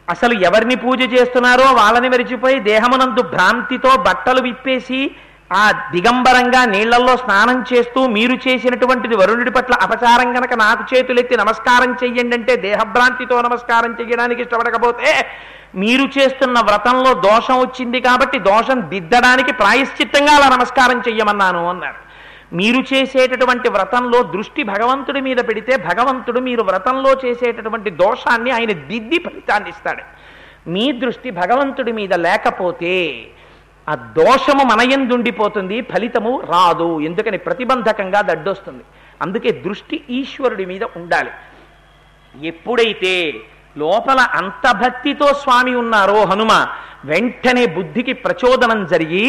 అసలు ఎవరిని పూజ చేస్తున్నారో వాళ్ళని మరిచిపోయి దేహమునందు భ్రాంతితో బట్టలు విప్పేసి ఆ దిగంబరంగా నీళ్లలో స్నానం చేస్తూ మీరు చేసినటువంటిది వరుణుడి పట్ల అపచారం గనక నాకు చేతులెత్తి నమస్కారం చెయ్యండి అంటే దేహభ్రాంతితో నమస్కారం చెయ్యడానికి ఇష్టపడకపోతే మీరు చేస్తున్న వ్రతంలో దోషం వచ్చింది కాబట్టి దోషం దిద్దడానికి ప్రాయశ్చిత్తంగా అలా నమస్కారం చెయ్యమన్నాను అన్నారు మీరు చేసేటటువంటి వ్రతంలో దృష్టి భగవంతుడి మీద పెడితే భగవంతుడు మీరు వ్రతంలో చేసేటటువంటి దోషాన్ని ఆయన దిద్ది ఫలితాన్ని ఇస్తాడు మీ దృష్టి భగవంతుడి మీద లేకపోతే ఆ దోషము మనయందుండిపోతుంది ఫలితము రాదు ఎందుకని ప్రతిబంధకంగా దడ్డొస్తుంది అందుకే దృష్టి ఈశ్వరుడి మీద ఉండాలి ఎప్పుడైతే లోపల అంత భక్తితో స్వామి ఉన్నారో హనుమ వెంటనే బుద్ధికి ప్రచోదనం జరిగి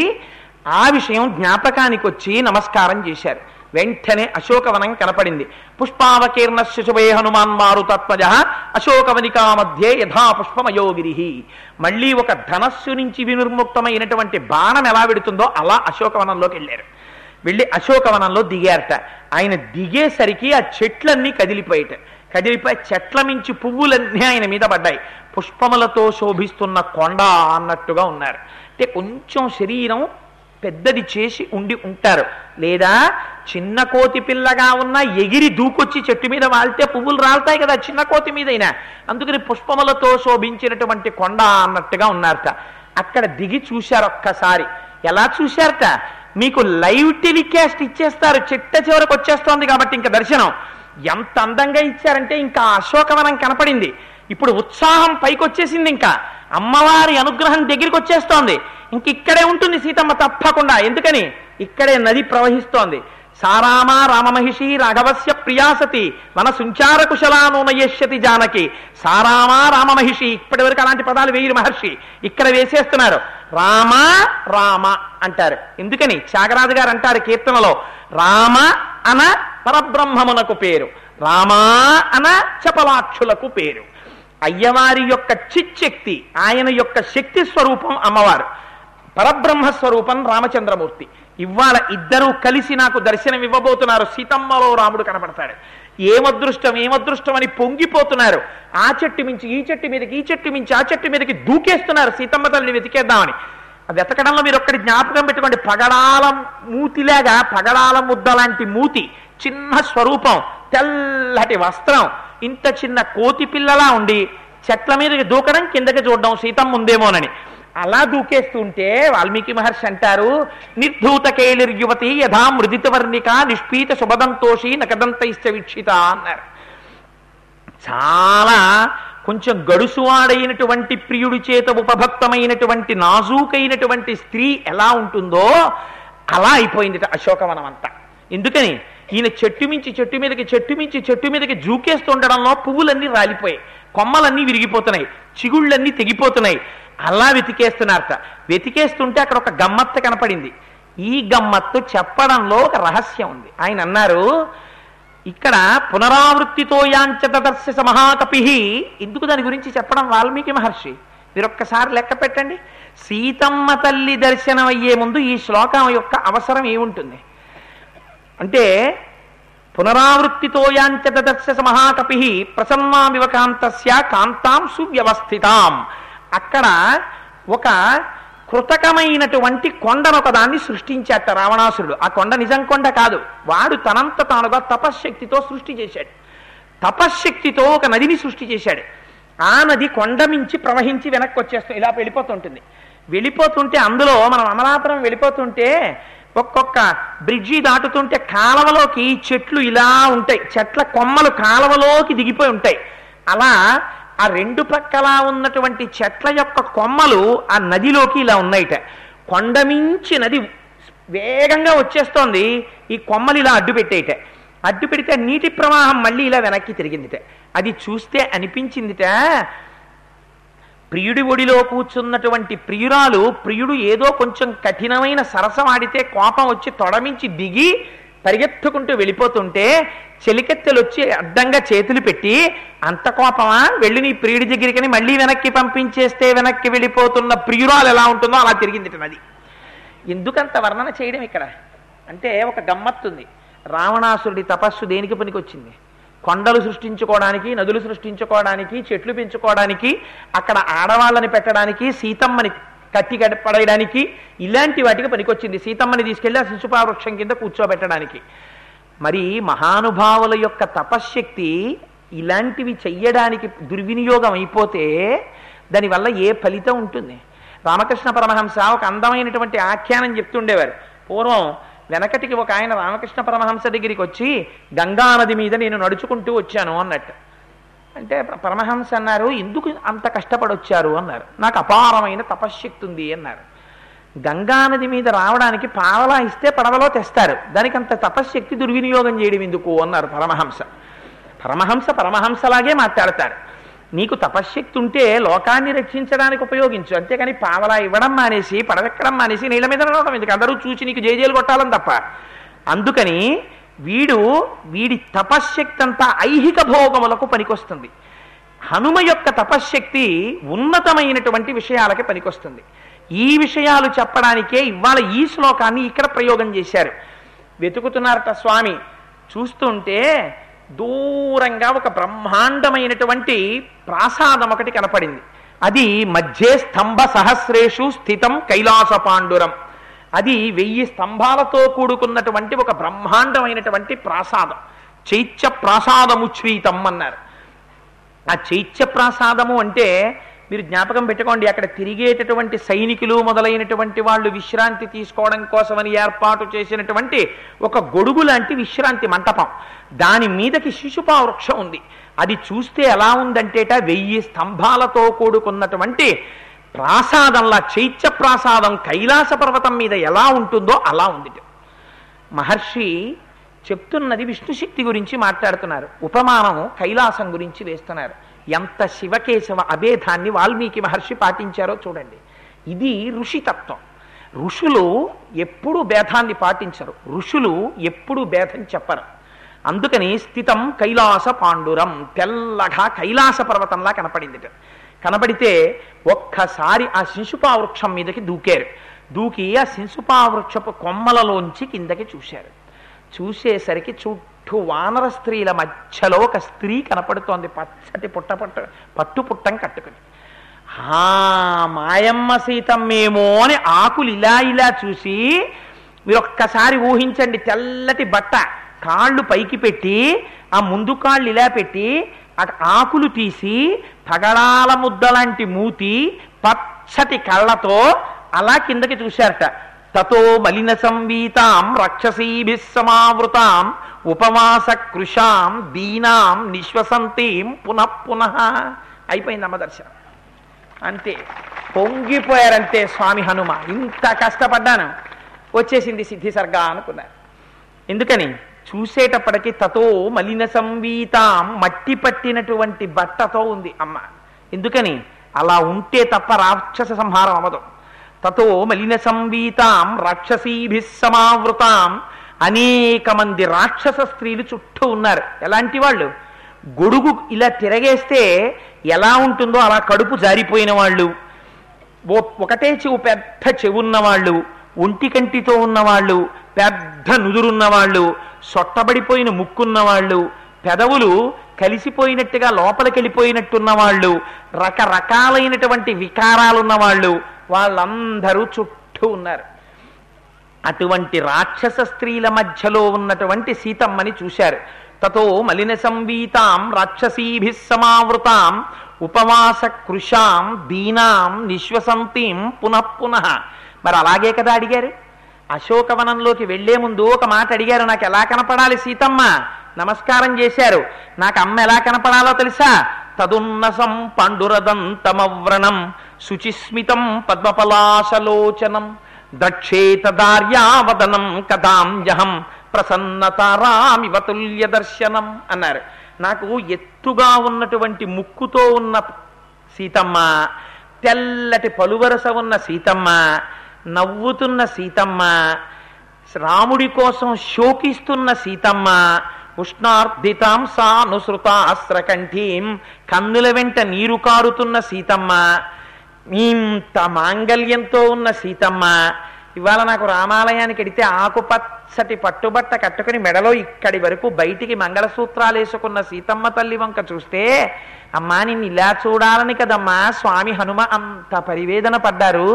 ఆ విషయం జ్ఞాపకానికి వచ్చి నమస్కారం చేశారు వెంటనే అశోకవనం కనపడింది పుష్పావకీర్ణ శిశువే హనుమాన్ మారు తత్వజ అశోకవనికా మధ్యే యథా పుష్పమయోగిరి మళ్ళీ ఒక ధనస్సు నుంచి వినిర్ముక్తమైనటువంటి బాణం ఎలా వెడుతుందో అలా అశోకవనంలోకి వెళ్ళారు వెళ్ళి అశోకవనంలో దిగారట ఆయన దిగేసరికి ఆ చెట్లన్నీ కదిలిపోయేట కదిలిపోయి చెట్ల మించి పువ్వులన్నీ ఆయన మీద పడ్డాయి పుష్పములతో శోభిస్తున్న కొండ అన్నట్టుగా ఉన్నారు అంటే కొంచెం శరీరం పెద్దది చేసి ఉండి ఉంటారు లేదా చిన్న కోతి పిల్లగా ఉన్న ఎగిరి దూకొచ్చి చెట్టు మీద వాళ్తే పువ్వులు రాలుతాయి కదా చిన్న కోతి మీదైనా అందుకని పుష్పములతో శోభించినటువంటి కొండ అన్నట్టుగా ఉన్నారట అక్కడ దిగి చూశారు ఒక్కసారి ఎలా చూశారట మీకు లైవ్ టెలికాస్ట్ ఇచ్చేస్తారు చిట్ట చివరకు వచ్చేస్తోంది కాబట్టి ఇంకా దర్శనం ఎంత అందంగా ఇచ్చారంటే ఇంకా అశోకవనం కనపడింది ఇప్పుడు ఉత్సాహం పైకి వచ్చేసింది ఇంకా అమ్మవారి అనుగ్రహం దగ్గరికి వచ్చేస్తోంది ఇంక ఇక్కడే ఉంటుంది సీతమ్మ తప్పకుండా ఎందుకని ఇక్కడే నది ప్రవహిస్తోంది సారామ రామమహిషి రాఘవస్య ప్రియాసతి మన సుంచార కుశలానోనయష్యతి జానకి సారామ రామమహిషి ఇప్పటి వరకు అలాంటి పదాలు వేయరు మహర్షి ఇక్కడ వేసేస్తున్నారు రామ రామ అంటారు ఎందుకని త్యాగరాజు గారు అంటారు కీర్తనలో రామ అన పరబ్రహ్మమునకు పేరు రామా అన చపలాక్షులకు పేరు అయ్యవారి యొక్క చిచ్చక్తి ఆయన యొక్క శక్తి స్వరూపం అమ్మవారు పరబ్రహ్మ స్వరూపం రామచంద్రమూర్తి ఇవాళ ఇద్దరూ కలిసి నాకు దర్శనం ఇవ్వబోతున్నారు సీతమ్మలో రాముడు కనపడతాడు ఏమదృష్టం ఏమదృష్టం అని పొంగిపోతున్నారు ఆ చెట్టు మించి ఈ చెట్టు మీదకి ఈ చెట్టు మించి ఆ చెట్టు మీదకి దూకేస్తున్నారు సీతమ్మ తల్లిని వెతికేద్దామని ఆ వెతకడంలో మీరు ఒక్కటి జ్ఞాపకం పెట్టుకోండి పగడాల మూతిలాగా పగడాల ముద్ద లాంటి మూతి చిన్న స్వరూపం తెల్లటి వస్త్రం ఇంత చిన్న కోతి పిల్లలా ఉండి చెట్ల మీదకి దూకడం కిందకి చూడడం సీతమ్మ ఉందేమోనని అలా దూకేస్తుంటే వాల్మీకి మహర్షి అంటారు నిర్ధూత కేళిర్యువతి యథా మృదిత వర్ణిక నిష్పీత శుభదంతోషి నకదంతైశ్చ వీక్షిత అన్నారు చాలా కొంచెం గడుసువాడైనటువంటి ప్రియుడి చేత ఉపభక్తమైనటువంటి నాజూకైనటువంటి స్త్రీ ఎలా ఉంటుందో అలా అయిపోయింది అశోకవనం అంతా ఎందుకని ఈయన చెట్టు మించి చెట్టు మీదకి చెట్టు మించి చెట్టు మీదకి జూకేస్తుండడంలో పువ్వులన్నీ రాలిపోయాయి కొమ్మలన్నీ విరిగిపోతున్నాయి చిగుళ్ళన్నీ తెగిపోతున్నాయి అలా వెతికేస్తున్నారట వెతికేస్తుంటే అక్కడ ఒక గమ్మత్తు కనపడింది ఈ గమ్మత్తు చెప్పడంలో ఒక రహస్యం ఉంది ఆయన అన్నారు ఇక్కడ పునరావృత్తితో యాంచదర్శ మహాకపి ఎందుకు దాని గురించి చెప్పడం వాల్మీకి మహర్షి మీరు ఒక్కసారి లెక్క పెట్టండి సీతమ్మ తల్లి దర్శనం అయ్యే ముందు ఈ శ్లోకం యొక్క అవసరం ఏముంటుంది అంటే పునరావృత్తితో యాంచదర్శ మహాకపి ప్రసన్నామివ కాంతస్య కాంతాం సువ్యవస్థితాం అక్కడ ఒక కృతకమైనటువంటి కొండను ఒకదాన్ని సృష్టించాట రావణాసురుడు ఆ కొండ నిజం కొండ కాదు వాడు తనంత తానుగా తపశ్శక్తితో సృష్టి చేశాడు తపశ్శక్తితో ఒక నదిని సృష్టి చేశాడు ఆ నది కొండ మించి ప్రవహించి వెనక్కి వచ్చేస్తుంది ఇలా వెళ్ళిపోతుంటుంది వెళ్ళిపోతుంటే అందులో మనం అమలాపురం వెళ్ళిపోతుంటే ఒక్కొక్క బ్రిడ్జి దాటుతుంటే కాలవలోకి చెట్లు ఇలా ఉంటాయి చెట్ల కొమ్మలు కాలవలోకి దిగిపోయి ఉంటాయి అలా ఆ రెండు పక్కల ఉన్నటువంటి చెట్ల యొక్క కొమ్మలు ఆ నదిలోకి ఇలా ఉన్నాయిట కొండమించి నది వేగంగా వచ్చేస్తోంది ఈ కొమ్మలు ఇలా అడ్డు పెట్టేయట అడ్డు పెడితే నీటి ప్రవాహం మళ్ళీ ఇలా వెనక్కి తిరిగిందిట అది చూస్తే అనిపించిందిట ప్రియుడి ఒడిలో కూర్చున్నటువంటి ప్రియురాలు ప్రియుడు ఏదో కొంచెం కఠినమైన సరసం ఆడితే కోపం వచ్చి తొడమించి దిగి పరిగెత్తుకుంటూ వెళ్ళిపోతుంటే చెలికెత్తెలు వచ్చి అడ్డంగా చేతులు పెట్టి అంత కోపమా వెళ్ళి నీ ప్రియుడి దగ్గరికని మళ్ళీ వెనక్కి పంపించేస్తే వెనక్కి వెళ్ళిపోతున్న ప్రియురాలు ఎలా ఉంటుందో అలా తిరిగింది నది ఎందుకంత వర్ణన చేయడం ఇక్కడ అంటే ఒక గమ్మత్తుంది రావణాసురుడి తపస్సు దేనికి పనికొచ్చింది కొండలు సృష్టించుకోవడానికి నదులు సృష్టించుకోవడానికి చెట్లు పెంచుకోవడానికి అక్కడ ఆడవాళ్ళని పెట్టడానికి సీతమ్మని కట్టి కట్టి పడేయడానికి ఇలాంటి వాటికి పనికొచ్చింది సీతమ్మని తీసుకెళ్లి ఆ శిశుపా వృక్షం కింద కూర్చోబెట్టడానికి మరి మహానుభావుల యొక్క తపశ్శక్తి ఇలాంటివి చెయ్యడానికి దుర్వినియోగం అయిపోతే దానివల్ల ఏ ఫలితం ఉంటుంది రామకృష్ణ పరమహంస ఒక అందమైనటువంటి ఆఖ్యానం చెప్తుండేవారు పూర్వం వెనకటికి ఒక ఆయన రామకృష్ణ పరమహంస దగ్గరికి వచ్చి గంగా నది మీద నేను నడుచుకుంటూ వచ్చాను అన్నట్టు అంటే ప- పరమహంస అన్నారు ఎందుకు అంత కష్టపడొచ్చారు అన్నారు నాకు అపారమైన తపశ్శక్తి ఉంది అన్నారు గంగానది మీద రావడానికి పావలా ఇస్తే పడవలో తెస్తారు దానికి అంత తపశ్శక్తి దుర్వినియోగం చేయడం ఎందుకు అన్నారు పరమహంస పరమహంస పరమహంసలాగే మాట్లాడతారు నీకు తపశ్శక్తి ఉంటే లోకాన్ని రక్షించడానికి ఉపయోగించు అంతేకాని పావలా ఇవ్వడం మానేసి పడవెక్కడం మానేసి నీళ్ళ మీద నడవడం ఎందుకు అందరూ చూసి నీకు జేజేలు కొట్టాలని తప్ప అందుకని వీడు వీడి తపశ్శక్తి అంతా ఐహిక భోగములకు పనికొస్తుంది హనుమ యొక్క తపశ్శక్తి ఉన్నతమైనటువంటి విషయాలకి పనికొస్తుంది ఈ విషయాలు చెప్పడానికే ఇవాళ ఈ శ్లోకాన్ని ఇక్కడ ప్రయోగం చేశారు వెతుకుతున్నారట స్వామి చూస్తుంటే దూరంగా ఒక బ్రహ్మాండమైనటువంటి ప్రాసాదం ఒకటి కనపడింది అది మధ్యే స్తంభ సహస్రేషు స్థితం కైలాస పాండురం అది వెయ్యి స్తంభాలతో కూడుకున్నటువంటి ఒక బ్రహ్మాండమైనటువంటి ప్రాసాదం చైత్య ప్రాసాదముచ్ఛ్రీతం అన్నారు ఆ చైత్య ప్రాసాదము అంటే మీరు జ్ఞాపకం పెట్టుకోండి అక్కడ తిరిగేటటువంటి సైనికులు మొదలైనటువంటి వాళ్ళు విశ్రాంతి తీసుకోవడం కోసమని ఏర్పాటు చేసినటువంటి ఒక గొడుగు లాంటి విశ్రాంతి మంటపం దాని మీదకి శిశుపా వృక్షం ఉంది అది చూస్తే ఎలా ఉందంటేట వెయ్యి స్తంభాలతో కూడుకున్నటువంటి ప్రాసాదంలా చైత్య ప్రాసాదం కైలాస పర్వతం మీద ఎలా ఉంటుందో అలా ఉంది మహర్షి చెప్తున్నది విష్ణుశక్తి గురించి మాట్లాడుతున్నారు ఉపమానం కైలాసం గురించి వేస్తున్నారు ఎంత శివకేశవ అభేదాన్ని వాల్మీకి మహర్షి పాటించారో చూడండి ఇది ఋషితత్వం ఋషులు ఎప్పుడూ భేదాన్ని పాటించరు ఋషులు ఎప్పుడూ భేదం చెప్పరు అందుకని స్థితం కైలాస పాండురం తెల్లగా కైలాస పర్వతంలా కనపడింది కనబడితే ఒక్కసారి ఆ శిశుపా వృక్షం మీదకి దూకారు దూకి ఆ శిశుపా వృక్షపు కొమ్మలలోంచి కిందకి చూశారు చూసేసరికి చుట్టూ వానర స్త్రీల మధ్యలో ఒక స్త్రీ కనపడుతోంది పచ్చటి పుట్ట పుట్ట పట్టు పుట్టం కట్టుకుని ఆ మాయమ్మ సీతమ్మేమో అని ఆకులు ఇలా ఇలా చూసి మీరు ఒక్కసారి ఊహించండి తెల్లటి బట్ట కాళ్ళు పైకి పెట్టి ఆ ముందు కాళ్ళు ఇలా పెట్టి ఆ ఆకులు తీసి పగడాల ముద్దలాంటి మూతి పచ్చటి కళ్ళతో అలా కిందకి చూశారట తతో మలిన సంవీతాం రక్షసీభి సమావృతాం ఉపవాస కృషాం దీనాం నిశ్వసంతీం పునః పునః అయిపోయింది అమ్మ దర్శనం అంతే పొంగిపోయారంతే స్వామి హనుమ ఇంత కష్టపడ్డాను వచ్చేసింది సిద్ధి సర్గా అనుకున్నారు ఎందుకని చూసేటప్పటికి తతో మలిన సంవీతాం మట్టి పట్టినటువంటి బట్టతో ఉంది అమ్మ ఎందుకని అలా ఉంటే తప్ప రాక్షస సంహారం అవ్వదు తతో మలిన సంవీతాం రాక్షసీభి సమావృతాం అనేక మంది రాక్షస స్త్రీలు చుట్టూ ఉన్నారు ఎలాంటి వాళ్ళు గొడుగు ఇలా తిరగేస్తే ఎలా ఉంటుందో అలా కడుపు జారిపోయిన వాళ్ళు ఓ- ఒకటే చెవు పెద్ద చెవున్న వాళ్ళు ఒంటి కంటితో ఉన్నవాళ్ళు పెద్ద నుదురున్న వాళ్ళు సొట్టబడిపోయిన ముక్కున్న వాళ్ళు పెదవులు కలిసిపోయినట్టుగా లోపలికి వెళ్ళిపోయినట్టున్న వాళ్ళు రకరకాలైనటువంటి వికారాలున్న వాళ్ళు వాళ్ళందరూ చుట్టూ ఉన్నారు అటువంటి రాక్షస స్త్రీల మధ్యలో ఉన్నటువంటి సీతమ్మని చూశారు తతో మలిన సంవీతాం రాక్షసీభి సమావృతాం ఉపవాస కృషాం దీనాం నిశ్వసంతీం పునః పునః మరి అలాగే కదా అడిగారు అశోకవనంలోకి వెళ్లే ముందు ఒక మాట అడిగారు నాకు ఎలా కనపడాలి సీతమ్మ నమస్కారం చేశారు నాకు అమ్మ ఎలా కనపడాలో తెలుసా తదున్నసం పాండురదంతమవ్రణం శుచిస్మితం పద్మపలాశలోచనం ద్రక్షేతదార్యావదనం కదాంజహం ప్రసన్నతారామివ తుల్య దర్శనం అన్నారు నాకు ఎత్తుగా ఉన్నటువంటి ముక్కుతో ఉన్న సీతమ్మ తెల్లటి పలువరస ఉన్న సీతమ్మ నవ్వుతున్న సీతమ్మ రాముడి కోసం శోకిస్తున్న సీతమ్మ ఉష్ణార్ధితాం సానుసృతాస్త్రకంఠీం కన్నుల వెంట నీరు కారుతున్న సీతమ్మ ఇంత మాంగల్యంతో ఉన్న సీతమ్మ ఇవాళ నాకు రామాలయానికి వెడితే ఆకుపచ్చటి పట్టుబట్ట కట్టుకుని మెడలో ఇక్కడి వరకు బయటికి మంగళసూత్రాలు వేసుకున్న సీతమ్మ తల్లి వంక చూస్తే అమ్మా నిన్ను ఇలా చూడాలని కదమ్మా స్వామి హనుమ అంత పరివేదన పడ్డారు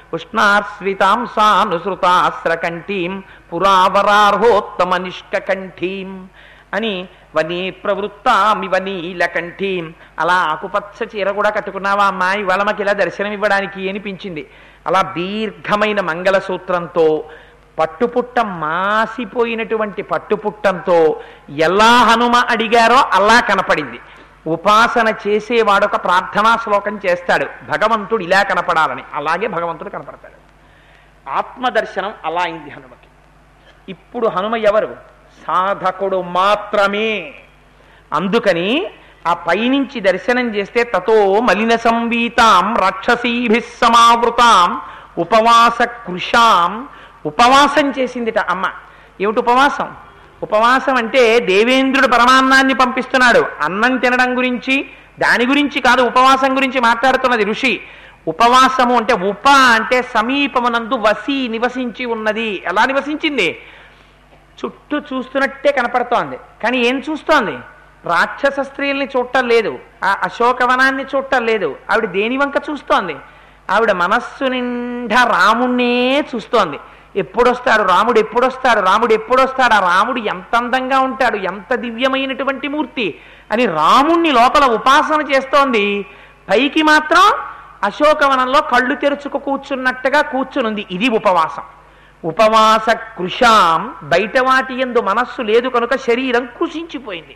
ఉష్ణాశ్రితాంసానుసృతాస్రకంఠీం పురావరార్హోత్తమ నిష్కంఠీం అని వనీ ప్రవృత్తామివ నీలకంఠీం అలా ఆకుపచ్చ చీర కూడా కట్టుకున్నావా అమ్మా ఇవాళ మాకు ఇలా దర్శనం ఇవ్వడానికి అనిపించింది అలా దీర్ఘమైన మంగళసూత్రంతో పట్టుపుట్ట మాసిపోయినటువంటి పట్టుపుట్టంతో ఎలా హనుమ అడిగారో అలా కనపడింది ఉపాసన చేసేవాడు ఒక ప్రార్థనా శ్లోకం చేస్తాడు భగవంతుడు ఇలా కనపడాలని అలాగే భగవంతుడు కనపడతాడు ఆత్మదర్శనం అలా అయింది హనుమకి ఇప్పుడు హనుమ ఎవరు సాధకుడు మాత్రమే అందుకని ఆ పైనుంచి దర్శనం చేస్తే తతో మలిన సంవీతాం రాక్షసీభి సమావృతాం ఉపవాస కృషాం ఉపవాసం చేసిందిట అమ్మ ఏమిటి ఉపవాసం ఉపవాసం అంటే దేవేంద్రుడు పరమాన్నాన్ని పంపిస్తున్నాడు అన్నం తినడం గురించి దాని గురించి కాదు ఉపవాసం గురించి మాట్లాడుతున్నది ఋషి ఉపవాసము అంటే ఉప అంటే సమీపమునందు వసి నివసించి ఉన్నది ఎలా నివసించింది చుట్టూ చూస్తున్నట్టే కనపడుతోంది కానీ ఏం చూస్తోంది రాక్షస స్త్రీల్ని చూడటం లేదు ఆ అశోకవనాన్ని చూడటం లేదు ఆవిడ దేని వంక చూస్తోంది ఆవిడ మనస్సు నిండా రాముణ్ణే చూస్తోంది ఎప్పుడొస్తాడు రాముడు ఎప్పుడొస్తాడు రాముడు ఎప్పుడొస్తాడు ఆ రాముడు ఎంత అందంగా ఉంటాడు ఎంత దివ్యమైనటువంటి మూర్తి అని రాముణ్ణి లోపల ఉపాసన చేస్తోంది పైకి మాత్రం అశోకవనంలో కళ్ళు తెరుచుకు కూర్చున్నట్టుగా కూర్చునుంది ఇది ఉపవాసం ఉపవాస కృషాం బయట వాటి ఎందు మనస్సు లేదు కనుక శరీరం కృషించిపోయింది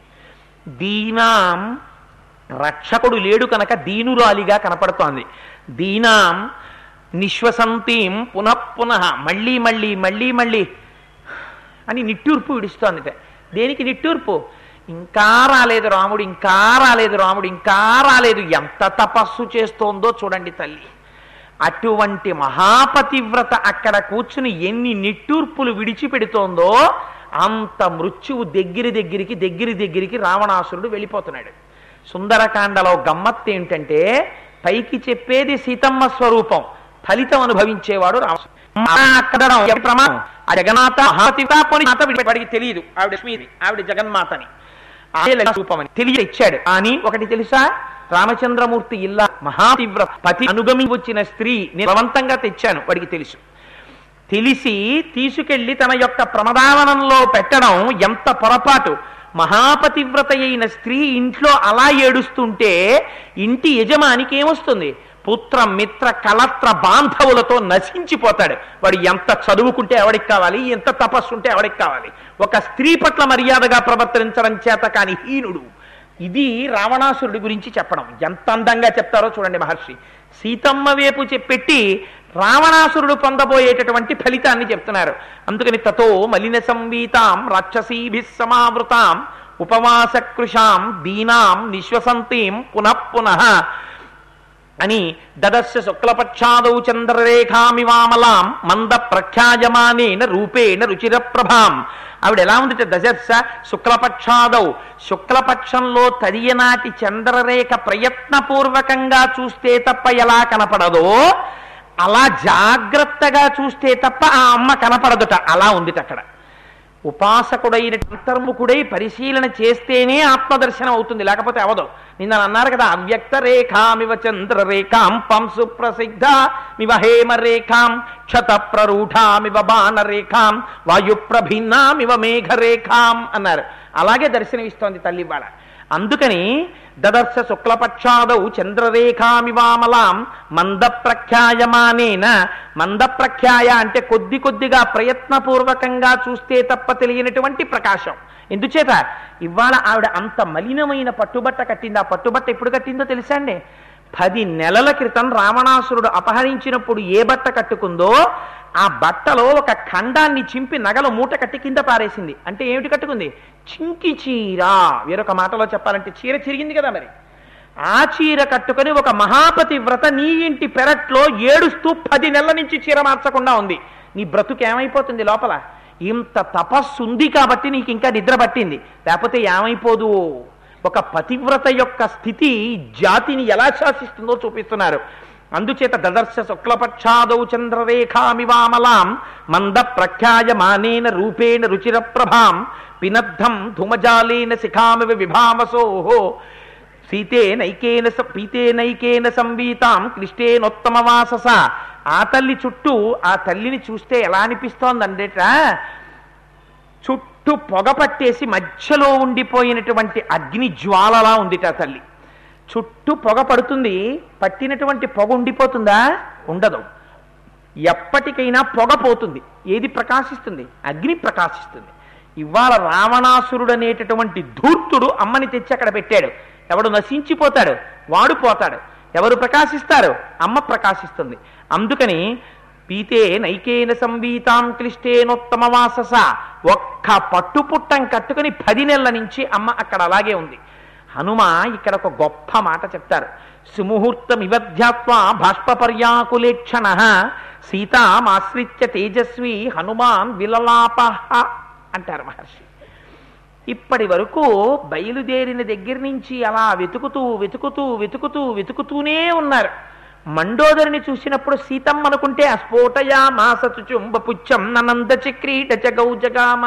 దీనాం రక్షకుడు లేడు కనుక దీనురాలిగా కనపడుతోంది దీనాం నిశ్వసంతీం పునఃపునః మళ్ళీ మళ్ళీ మళ్ళీ మళ్ళీ అని నిట్టూర్పు విడుస్తోంది దేనికి నిట్టూర్పు ఇంకా రాలేదు రాముడు ఇంకా రాలేదు రాముడు ఇంకా రాలేదు ఎంత తపస్సు చేస్తోందో చూడండి తల్లి అటువంటి మహాపతివ్రత అక్కడ కూర్చుని ఎన్ని నిట్టూర్పులు విడిచిపెడుతోందో అంత మృత్యువు దగ్గర దగ్గరికి దగ్గర దగ్గరికి రావణాసురుడు వెళ్ళిపోతున్నాడు సుందరకాండలో గమ్మత్తు ఏంటంటే పైకి చెప్పేది సీతమ్మ స్వరూపం ఫలితం అనుభవించేవాడు రావణాసురుడు అక్కడడం ఎవరి ప్రమాణం ఆ జగన్నాథ మహాతిత పోని మాత వాడికి తెలియదు ఆవిడ లక్ష్మీది ఆవిడ జగన్మాతని ఆవిడ లక్ష్మీ రూపమని తెలియ ఇచ్చాడు అని ఒకటి తెలుసా రామచంద్రమూర్తి ఇల్లా మహాతీవ్ర పతి అనుగమి వచ్చిన స్త్రీ నేను బలవంతంగా తెచ్చాను వాడికి తెలుసు తెలిసి తీసుకెళ్లి తన యొక్క ప్రమదావనంలో పెట్టడం ఎంత పొరపాటు మహాపతివ్రత అయిన స్త్రీ ఇంట్లో అలా ఏడుస్తుంటే ఇంటి యజమానికి ఏమొస్తుంది పుత్ర మిత్ర కలత్ర బాంధవులతో నశించిపోతాడు వాడు ఎంత చదువుకుంటే ఎవడికి కావాలి ఎంత తపస్సు ఉంటే ఎవడికి కావాలి ఒక స్త్రీ పట్ల మర్యాదగా ప్రవర్తించడం చేత కాని హీనుడు ఇది రావణాసురుడి గురించి చెప్పడం ఎంత అందంగా చెప్తారో చూడండి మహర్షి సీతమ్మ వైపు చెప్పెట్టి రావణాసురుడు పొందబోయేటటువంటి ఫలితాన్ని చెప్తున్నారు అందుకని తతో మలిన సంవీతాం రాక్షసీభి సమావృతాం ఉపవాస కృషాం దీనాం నిశ్వసంతీం పునః పునః అని దదస్య శుక్లపక్షాదౌ చంద్రరేఖామివామలాం మంద ప్రఖ్యాయమానేన రూపేణ రుచిర ప్రభాం ఆవిడ ఎలా ఉంది దశస్స శుక్లపక్షాదౌ శుక్లపక్షంలో తదియనాటి చంద్రరేఖ ప్రయత్నపూర్వకంగా చూస్తే తప్ప ఎలా కనపడదో అలా జాగ్రత్తగా చూస్తే తప్ప ఆ అమ్మ కనపడదుట అలా ఉంది అక్కడ ఉపాసకుడైన అంతర్ముఖుడై పరిశీలన చేస్తేనే ఆత్మదర్శనం అవుతుంది లేకపోతే అవదు నిన్న అన్నారు కదా అవ్యక్త రేఖామివ చంద్రరేఖాం పంసు ప్రసిద్ధ మివ హేమ రేఖాం క్షత ప్రరూఢామివ బాణరేఖాం వాయు ప్రభిన్నామివ మేఘరేఖాం అన్నారు అలాగే దర్శనమిస్తోంది తల్లి వాళ్ళ అందుకని దదర్శ శుక్లపక్షాదౌ చంద్రరేఖామివామలాం మంద ప్రఖ్యాయమానేన మంద ప్రఖ్యాయ అంటే కొద్ది కొద్దిగా ప్రయత్నపూర్వకంగా చూస్తే తప్ప తెలియనటువంటి ప్రకాశం ఎందుచేత ఇవాళ ఆవిడ అంత మలినమైన పట్టుబట్ట కట్టింది ఆ పట్టుబట్ట ఎప్పుడు కట్టిందో తెలుసా అండి పది నెలల క్రితం రావణాసురుడు అపహరించినప్పుడు ఏ బట్ట కట్టుకుందో ఆ బట్టలో ఒక ఖండాన్ని చింపి నగలు మూట కట్టి కింద పారేసింది అంటే ఏమిటి కట్టుకుంది చింకి చీర వేరొక మాటలో చెప్పాలంటే చీర చిరిగింది కదా మరి ఆ చీర కట్టుకొని ఒక మహాపతి వ్రత నీ ఇంటి పెరట్లో ఏడుస్తూ పది నెలల నుంచి చీర మార్చకుండా ఉంది నీ బ్రతుకు ఏమైపోతుంది లోపల ఇంత తపస్సు ఉంది కాబట్టి నీకు ఇంకా నిద్ర పట్టింది లేకపోతే ఏమైపోదు ఒక పతివ్రత యొక్క స్థితి జాతిని ఎలా శాసిస్తుందో చూపిస్తున్నారు అందుచేత దదర్శ శుక్లపక్షాదౌ చంద్రరేఖామివామలాం మంద ప్రఖ్యాయమానేన రూపేణ రుచిర ప్రభాం పినద్ధం ధూమజాలేన శిఖామివ విభావసోహో సీతేనైకేన స- పీతేనైకేన సంవీతాం క్లిష్టేనోత్తమ వాసస ఆ తల్లి చుట్టూ ఆ తల్లిని చూస్తే ఎలా అనిపిస్తోందండేట చుట్టూ పొగ పట్టేసి మధ్యలో ఉండిపోయినటువంటి అగ్ని జ్వాలలా ఉందిట ఆ తల్లి చుట్టూ పొగ పడుతుంది పట్టినటువంటి పొగ ఉండిపోతుందా ఉండదు ఎప్పటికైనా పొగ పోతుంది ఏది ప్రకాశిస్తుంది అగ్ని ప్రకాశిస్తుంది ఇవాళ రావణాసురుడు అనేటటువంటి ధూర్తుడు అమ్మని తెచ్చి అక్కడ పెట్టాడు ఎవడు నశించిపోతాడు వాడు పోతాడు ఎవరు ప్రకాశిస్తారు అమ్మ ప్రకాశిస్తుంది అందుకని పీతే నైకేన సంవీతాం క్లిష్టేనోత్తమ వాసస ఒక్క పట్టుపుట్టం కట్టుకుని పది నెలల నుంచి అమ్మ అక్కడ అలాగే ఉంది హనుమ ఇక్కడ ఒక గొప్ప మాట చెప్తారు సుముహూర్తం ఇవధ్యాత్వా బాష్పర్యాకులేక్షణ సీతామాశ్రిత్య తేజస్వి హనుమాన్ విలలాప అంటారు మహర్షి ఇప్పటి వరకు బయలుదేరిన దగ్గర నుంచి అలా వెతుకుతూ వెతుకుతూ వెతుకుతూ వెతుకుతూనే ఉన్నారు మండోదరిని చూసినప్పుడు సీతమ్మ అనుకుంటే అస్ఫోటయా మాసతు చుంబ పుచ్చం ననంద చక్రీట జగౌజగామ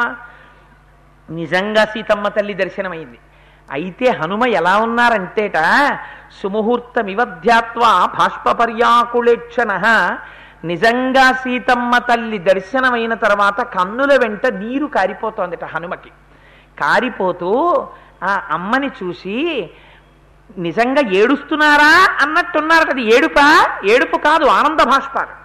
నిజంగా సీతమ్మ తల్లి దర్శనమైంది అయితే హనుమ ఎలా ఉన్నారంటేట సుముహూర్తమివధ్యాత్వా భాష్పర్యాకుళేక్షణ నిజంగా సీతమ్మ తల్లి దర్శనమైన తర్వాత కన్నుల వెంట నీరు కారిపోతోందిట హనుమకి కారిపోతూ ఆ అమ్మని చూసి నిజంగా ఏడుస్తున్నారా అన్నట్టున్నారట అది ఏడుపా ఏడుపు కాదు ఆనంద భాష్పాలు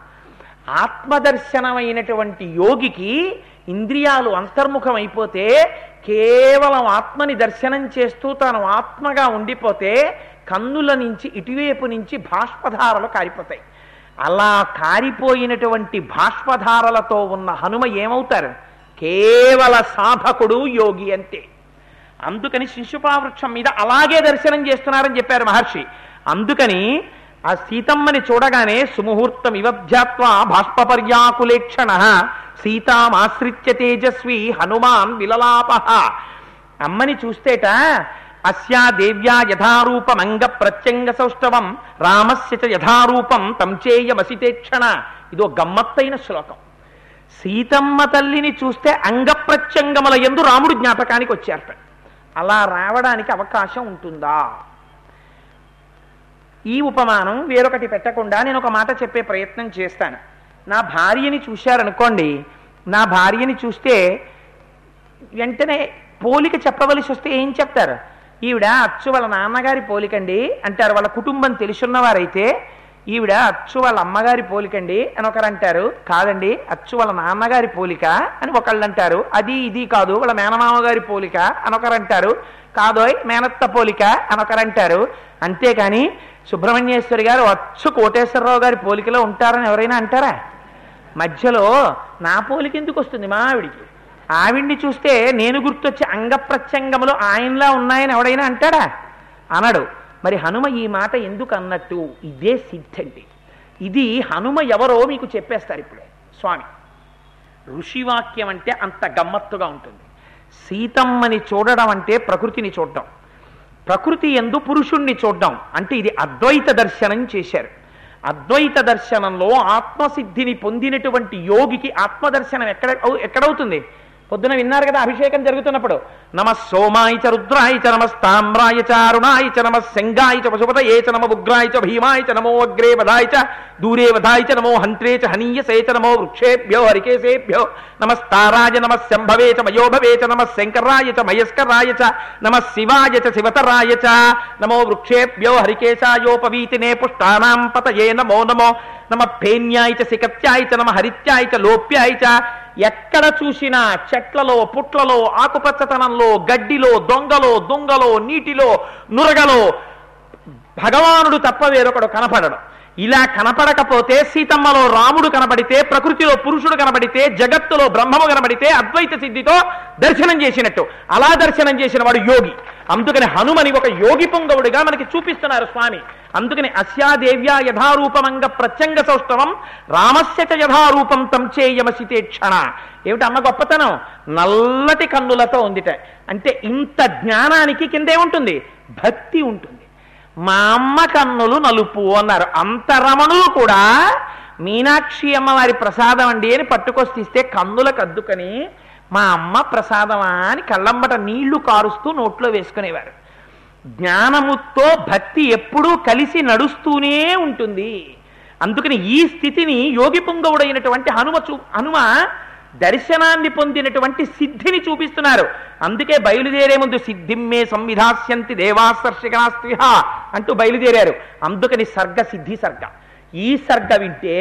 ఆత్మదర్శనమైనటువంటి యోగికి ఇంద్రియాలు అంతర్ముఖం అయిపోతే కేవలం ఆత్మని దర్శనం చేస్తూ తాను ఆత్మగా ఉండిపోతే కన్నుల నుంచి ఇటువైపు నుంచి బాష్పధారలు కారిపోతాయి అలా కారిపోయినటువంటి బాష్పధారలతో ఉన్న హనుమ ఏమవుతారు కేవల సాధకుడు యోగి అంతే అందుకని శిశుపావృక్షం మీద అలాగే దర్శనం చేస్తున్నారని చెప్పారు మహర్షి అందుకని ఆ సీతమ్మని చూడగానే సుముహూర్తం ఇవధ్యాత్వా బాష్పర్యాకులేక్షణ సీతామాశ్రిత్య తేజస్వి హనుమాన్ విలలాప అమ్మని చూస్తేట అస్యా దేవ్యా యథారూపమంగ ప్రత్యంగ సౌష్ఠవం రామస్య చ యథారూపం తంచేయమసితేక్షణ ఇదో గమ్మత్తైన శ్లోకం సీతమ్మ తల్లిని చూస్తే అంగప్రత్యంగముల ఎందు రాముడు జ్ఞాపకానికి వచ్చారట అలా రావడానికి అవకాశం ఉంటుందా ఈ ఉపమానం వేరొకటి పెట్టకుండా నేను ఒక మాట చెప్పే ప్రయత్నం చేస్తాను నా భార్యని చూశారనుకోండి నా భార్యని చూస్తే వెంటనే పోలిక చెప్పవలసి వస్తే ఏం చెప్తారు ఈవిడ అచ్చు వాళ్ళ నాన్నగారి పోలికండి అంటారు వాళ్ళ కుటుంబం తెలుసున్నవారైతే ఈవిడ అచ్చు వాళ్ళ అమ్మగారి పోలికండి అని ఒకరు అంటారు కాదండి అచ్చు వాళ్ళ నాన్నగారి పోలిక అని ఒకళ్ళు అంటారు అది ఇది కాదు వాళ్ళ మేనమామ గారి పోలిక అని ఒకరు అంటారు కాదోయ్ మేనత్త పోలిక అని ఒకరు అంటారు అంతేకాని సుబ్రహ్మణ్యేశ్వరి గారు అచ్చు కోటేశ్వరరావు గారి పోలికలో ఉంటారని ఎవరైనా అంటారా మధ్యలో నా పోలిక ఎందుకు వస్తుంది మా ఆవిడికి ఆవిడ్ని చూస్తే నేను గుర్తొచ్చే అంగప్రత్యంగములు ఆయనలా ఉన్నాయని ఎవడైనా అంటాడా అనడు మరి హనుమ ఈ మాట ఎందుకు అన్నట్టు ఇదే సిద్ధండి ఇది హనుమ ఎవరో మీకు చెప్పేస్తారు ఇప్పుడు స్వామి ఋషివాక్యం అంటే అంత గమ్మత్తుగా ఉంటుంది సీతమ్మని చూడడం అంటే ప్రకృతిని చూడడం ప్రకృతి ఎందు పురుషుణ్ణి చూడడం అంటే ఇది అద్వైత దర్శనం చేశారు అద్వైత దర్శనంలో ఆత్మసిద్ధిని పొందినటువంటి యోగికి ఆత్మదర్శనం ఎక్కడ అవు- ఎక్కడవుతుంది పొద్దున విన్నారు కదా అభిషేకం జరుగుతున్నప్పుడు నమ సోమాయ చ రుద్రాయ చ నమస్తామ్రాయ చ అరుణాయ చ నమ శంగాయ చ పశుపతయే చ నమ ఉగ్రాయ చ భీమాయ చ నమో అగ్రే వధాయ చ దూరే వధాయ చ నమో హంత్రే చ హనీయసే చ నమో వృక్షేభ్యో హరికేశేభ్యో నమస్తారాయ నమ శంభవే చ మయోభవే చ నమ శంకరాయ చ మయస్కరాయ చ నమ శివాయ చ శివతరాయ చ నమో వృక్షేభ్యో హరికేశాయోపవీతినే పుష్టానాం పతయే నమో నమో నమ పేన్యాయ చ సికత్యాయ చ నమ హరిత్యాయ చ లోప్యాయ చ ఎక్కడ చూసినా చెట్లలో పుట్లలో ఆకుపచ్చతనంలో గడ్డిలో దొంగలో దొంగలో నీటిలో నురగలో భగవానుడు తప్ప వేరొకడు కనపడడం ఇలా కనపడకపోతే సీతమ్మలో రాముడు కనబడితే ప్రకృతిలో పురుషుడు కనబడితే జగత్తులో బ్రహ్మము కనబడితే అద్వైత సిద్ధితో దర్శనం చేసినట్టు అలా దర్శనం చేసిన వాడు యోగి అందుకని హనుమని ఒక యోగి పొంగవుడిగా మనకి చూపిస్తున్నారు స్వామి అందుకని అస్యాదేవ్యా యథారూపమంగ ప్రత్యంగ సౌష్ఠవం రామస్య చ యథారూపం తం చేయమసితే క్షణ ఏమిటి అమ్మ గొప్పతనం నల్లటి కన్నులతో ఉందిట అంటే ఇంత జ్ఞానానికి కిందే ఉంటుంది భక్తి ఉంటుంది మా అమ్మ కన్నులు నలుపు అన్నారు అంత రమణులు కూడా మీనాక్షి అమ్మవారి ప్రసాదం అండి అని పట్టుకొస్తే ఇస్తే కన్నులకు అద్దుకొని మా అమ్మ ప్రసాదమా అని కళ్ళంబట నీళ్లు కారుస్తూ నోట్లో వేసుకునేవారు జ్ఞానముతో భక్తి ఎప్పుడూ కలిసి నడుస్తూనే ఉంటుంది అందుకని ఈ స్థితిని యోగి పుంగవుడైనటువంటి హనుమ చూ హనుమ దర్శనాన్ని పొందినటువంటి సిద్ధిని చూపిస్తున్నారు అందుకే బయలుదేరే ముందు సిద్ధిమ్మే సంవిధాస్యంతి దేవాసర్షికాస్త్రిహ అంటూ బయలుదేరారు అందుకని సర్గ సిద్ధి సర్గ ఈ సర్గ వింటే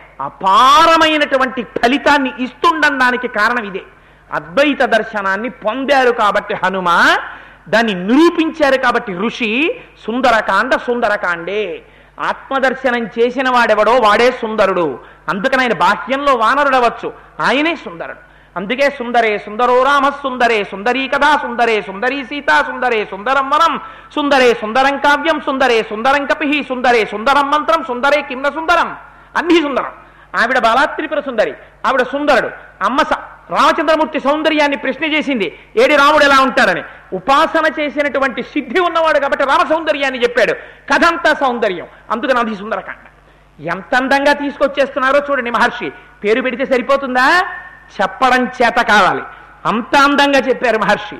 అపారమైనటువంటి ఫలితాన్ని ఇస్తుండడానికి కారణం ఇదే అద్వైత దర్శనాన్ని పొందారు కాబట్టి హనుమ దాన్ని నిరూపించారు కాబట్టి ఋషి సుందరకాండ సుందరకాండే ఆత్మదర్శనం చేసిన వాడెవడో వాడే సుందరుడు అందుకని ఆయన బాహ్యంలో వానరుడవచ్చు ఆయనే సుందరుడు అందుకే సుందరే సుందరో రామ సుందరే సుందరీ కథా సుందరే సుందరీ సీతా సుందరే సుందరం వనం సుందరే సుందరం కావ్యం సుందరే సుందరం కపిహి సుందరే సుందరం మంత్రం సుందరే కిమ్న సుందరం అన్ని సుందరం ఆవిడ బాలాత్రిపుర సుందరి ఆవిడ సుందరుడు అమ్మ స- రామచంద్రమూర్తి సౌందర్యాన్ని ప్రశ్న చేసింది ఏడి రాముడు ఎలా ఉంటారని ఉపాసన చేసినటువంటి సిద్ధి ఉన్నవాడు కాబట్టి రామ సౌందర్యాన్ని చెప్పాడు కథంతా సౌందర్యం అందుకని అది సుందరకాండ ఎంత అందంగా తీసుకొచ్చేస్తున్నారో చూడండి మహర్షి పేరు పెడితే సరిపోతుందా చెప్పడం చేత కావాలి అంత అందంగా చెప్పారు మహర్షి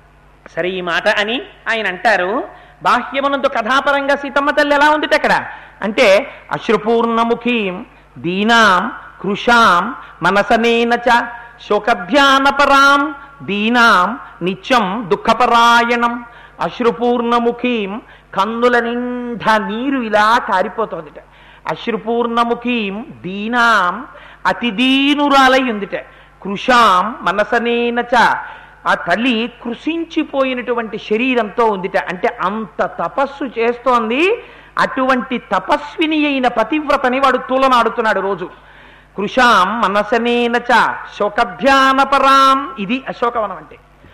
సరే ఈ మాట అని ఆయన అంటారు బాహ్యమునందు కథాపరంగా సీతమ్మ తల్లి ఎలా ఉంది అక్కడ అంటే అశ్రుపూర్ణముఖీం దీనాం కృషాం మనసనేన చ శోకధ్యానపరాం దీనాం నిత్యం దుఃఖపరాయణం అశ్రుపూర్ణముఖీం కన్నుల నిండా నీరు ఇలా కారిపోతుందిట అశ్రుపూర్ణముఖీం దీనాం అతి దీనురాలై ఉందిట కృషాం మనసనేన చ ఆ తల్లి కృషించిపోయినటువంటి శరీరంతో ఉందిట అంటే అంత తపస్సు చేస్తోంది అటువంటి తపస్విని అయిన పతివ్రతని వాడు తూలనాడుతున్నాడు రోజు కృషాం మనసనేన చ శోకధ్యానపరాం ఇది అశోకవనం అంటే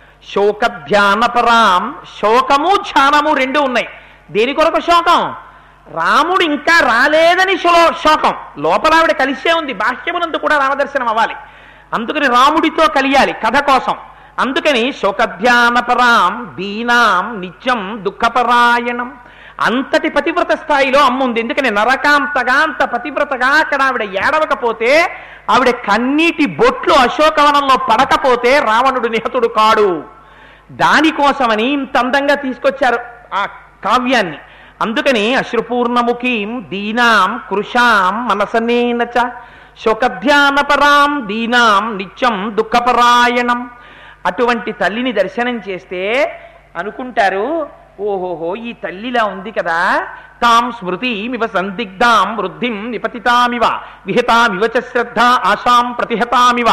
శోకధ్యానపరాం శోకము ధ్యానము రెండు ఉన్నాయి దేని కొరకు శోకం రాముడు ఇంకా రాలేదని శో- శోకం లోపల ఆవిడ కలిసే ఉంది బాహ్యమునందు కూడా రామదర్శనం అవ్వాలి అందుకని రాముడితో కలియాలి కథ కోసం అందుకని శోకధ్యానపరాం దీనాం నిత్యం దుఃఖపరాయణం అంతటి పతివ్రత స్థాయిలో అమ్ముంది ఎందుకని నరకాంతగా అంత పతివ్రతగా అక్కడ ఆవిడ ఏడవకపోతే ఆవిడ కన్నీటి బొట్లు అశోకవనంలో పడకపోతే రావణుడు నిహతుడు కాడు దానికోసమని ఇంత అందంగా తీసుకొచ్చారు ఆ కావ్యాన్ని అందుకని అశ్రుపూర్ణముఖీం దీనాం కృషాం మనసనేన చ శోకధ్యానపరాం దీనాం నిత్యం దుఃఖపరాయణం అటువంటి తల్లిని దర్శనం చేస్తే అనుకుంటారు ఓహోహో ఈ తల్లిలా ఉంది కదా తాం స్మృతిమివ సందిగ్ధాం వృద్ధిం నిపతితామివ విహతామివ చ శ్రద్ధ ఆశాం ప్రతిహతామివ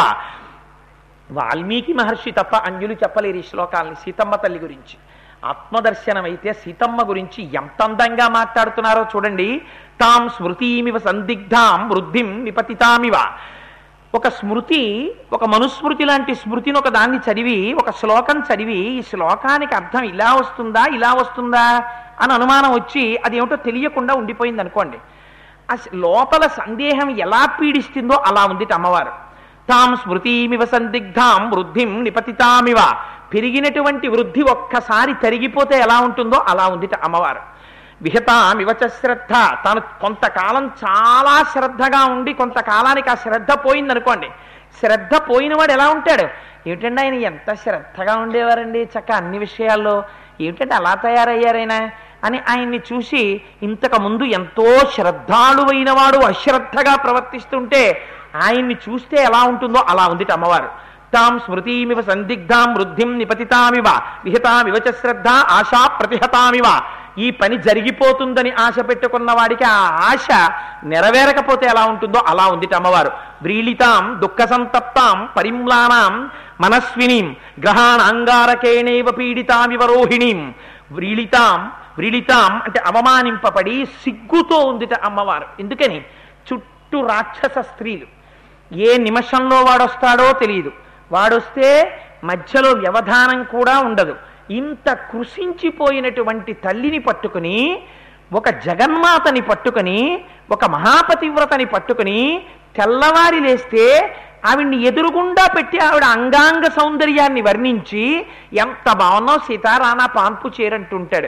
వాల్మీకి మహర్షి తప్ప అంజులు చెప్పలేరు ఈ శ్లోకాల్ని సీతమ్మ తల్లి గురించి ఆత్మదర్శనం అయితే సీతమ్మ గురించి ఎంత అందంగా మాట్లాడుతున్నారో చూడండి తాం స్మృతిమివ సందిగ్ధాం వృద్ధిం నిపతితామివ ఒక స్మృతి ఒక మనుస్మృతి లాంటి స్మృతిని ఒక దాన్ని చదివి ఒక శ్లోకం చదివి ఈ శ్లోకానికి అర్థం ఇలా వస్తుందా ఇలా వస్తుందా అని అనుమానం వచ్చి అదేమిటో తెలియకుండా ఉండిపోయింది అనుకోండి ఆ స- లోపల సందేహం ఎలా పీడిస్తుందో అలా ఉంది అమ్మవారు తాం స్మృతిమివ సందిగ్ధాం వృద్ధిం నిపతితామివ పెరిగినటువంటి వృద్ధి ఒక్కసారి తరిగిపోతే ఎలా ఉంటుందో అలా ఉంది అమ్మవారు విహతామివచ శ్రద్ధ తాను కొంతకాలం చాలా శ్రద్ధగా ఉండి కొంతకాలానికి ఆ శ్రద్ధ పోయిందనుకోండి శ్రద్ధ పోయినవాడు ఎలా ఉంటాడు ఏమిటండి ఆయన ఎంత శ్రద్ధగా ఉండేవారండి చక్క అన్ని విషయాల్లో ఏమిటంటే అలా తయారయ్యారైనా అని ఆయన్ని చూసి ఇంతకు ముందు ఎంతో శ్రద్ధాళువైన వాడు అశ్రద్ధగా ప్రవర్తిస్తుంటే ఆయన్ని చూస్తే ఎలా ఉంటుందో అలా ఉంది అమ్మవారు తాం స్మృతిమివ సందిగ్ధాం వృద్ధిం నిపతితామివ విహితామివ చ శ్రద్ధ ఆశా ప్రతిహతామివ ఈ పని జరిగిపోతుందని ఆశ పెట్టుకున్న వాడికి ఆ ఆశ నెరవేరకపోతే ఎలా ఉంటుందో అలా ఉంది అమ్మవారు వ్రీలితాం దుఃఖ సంతప్తాం పరిమ్లానాం మనస్వినీం గ్రహాణాంగారకేణేవ పీడితామివ రోహిణీం వ్రీలితాం వ్రీలితాం అంటే అవమానింపబడి సిగ్గుతో ఉందిట అమ్మవారు ఎందుకని చుట్టూ రాక్షస స్త్రీలు ఏ నిమిషంలో వాడొస్తాడో తెలియదు వాడొస్తే మధ్యలో వ్యవధానం కూడా ఉండదు ఇంత కృషించిపోయినటువంటి తల్లిని పట్టుకుని ఒక జగన్మాతని పట్టుకుని ఒక మహాపతివ్రతని పట్టుకుని తెల్లవారి లేస్తే ఆవిడ్ని ఎదురుగుండా పెట్టి ఆవిడ అంగాంగ సౌందర్యాన్ని వర్ణించి ఎంత బాగున్నావు సీతారానా పాన్పు చేరంటుంటాడు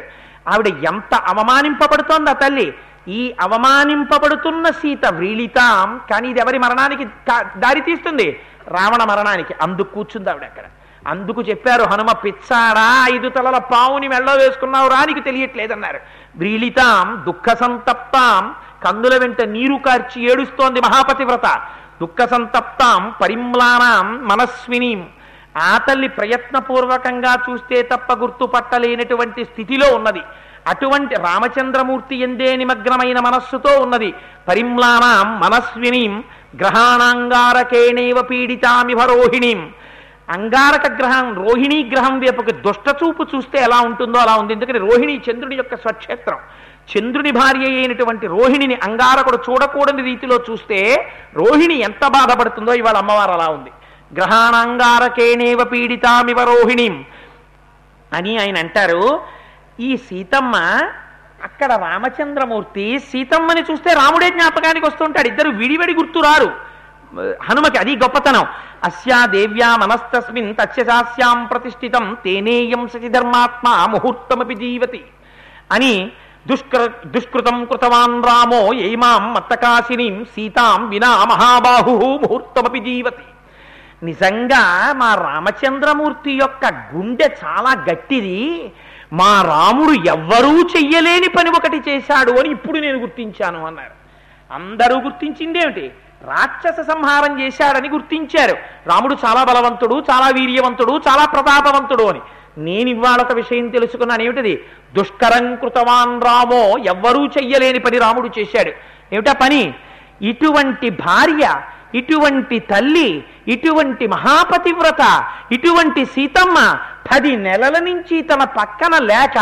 ఆవిడ ఎంత అవమానింపబడుతోంది ఆ తల్లి ఈ అవమానింపబడుతున్న సీత వ్రీళితాం కానీ ఇది ఎవరి మరణానికి కా- దారి తీస్తుంది రావణ మరణానికి అందుకు కూర్చుంది ఆవిడ అక్కడ అందుకు చెప్పారు హనుమ పిచ్చాడా ఐదు తలల పావుని మెళ్ళో వేసుకున్నావు రా నీకు తెలియట్లేదన్నారు వ్రీళితాం దుఃఖ సంతప్తాం కందుల వెంట నీరు కార్చి ఏడుస్తోంది మహాపతివ్రత దుఃఖ సంతప్తాం పరిమ్లానాం మనస్వినీం ఆ తల్లి ప్రయత్నపూర్వకంగా చూస్తే తప్ప గుర్తుపట్టలేనటువంటి స్థితిలో ఉన్నది అటువంటి రామచంద్రమూర్తి ఎందే నిమగ్నమైన మనస్సుతో ఉన్నది పరిమ్లానాం మనస్వినీం గ్రహాణాంగారకేణేవ పీడితామిభ రోహిణీం అంగారక గ్రహం రోహిణీ గ్రహం వైపుకి దుష్టచూపు చూస్తే ఎలా ఉంటుందో అలా ఉంది ఎందుకని రోహిణి చంద్రుని యొక్క స్వక్షేత్రం చంద్రుని భార్య అయినటువంటి రోహిణిని అంగారకుడు చూడకూడని రీతిలో చూస్తే రోహిణి ఎంత బాధపడుతుందో ఇవాళ అమ్మవారు అలా ఉంది గ్రహాణాంగారకేణేవ పీడితామివ రోహిణీం అని ఆయన అంటారు ఈ సీతమ్మ అక్కడ రామచంద్రమూర్తి సీతమ్మని చూస్తే రాముడే జ్ఞాపకానికి వస్తుంటాడు ఇద్దరు విడివడి గుర్తురారు హనుమకి అది గొప్పతనం అస్యా దేవ్యా మనస్తస్మిన్ తస్యాస్యాం ప్రతిష్ఠితం తేనేయం సచిధర్మాత్మ ముహూర్తమపి జీవతి అని దుష్కృ దుష్కృతం కృతవాన్ రామో ఏమాం మత్తకాశినీం సీతాం వినా మహాబాహు ముహూర్తమపి జీవతి నిజంగా మా రామచంద్రమూర్తి యొక్క గుండె చాలా గట్టిది మా రాముడు ఎవ్వరూ చెయ్యలేని పని ఒకటి చేశాడు అని ఇప్పుడు నేను గుర్తించాను అన్నారు అందరూ గుర్తించిందేమిటి రాక్షస సంహారం చేశాడని గుర్తించారు రాముడు చాలా బలవంతుడు చాలా వీర్యవంతుడు చాలా ప్రతాపవంతుడు అని నేను ఇవాళ ఒక విషయం తెలుసుకున్నాను ఏమిటిది దుష్కరం కృతవాన్ రామో ఎవ్వరూ చెయ్యలేని పని రాముడు చేశాడు ఏమిటా పని ఇటువంటి భార్య ఇటువంటి తల్లి ఇటువంటి మహాపతివ్రత ఇటువంటి సీతమ్మ పది నెలల నుంచి తన పక్కన లేక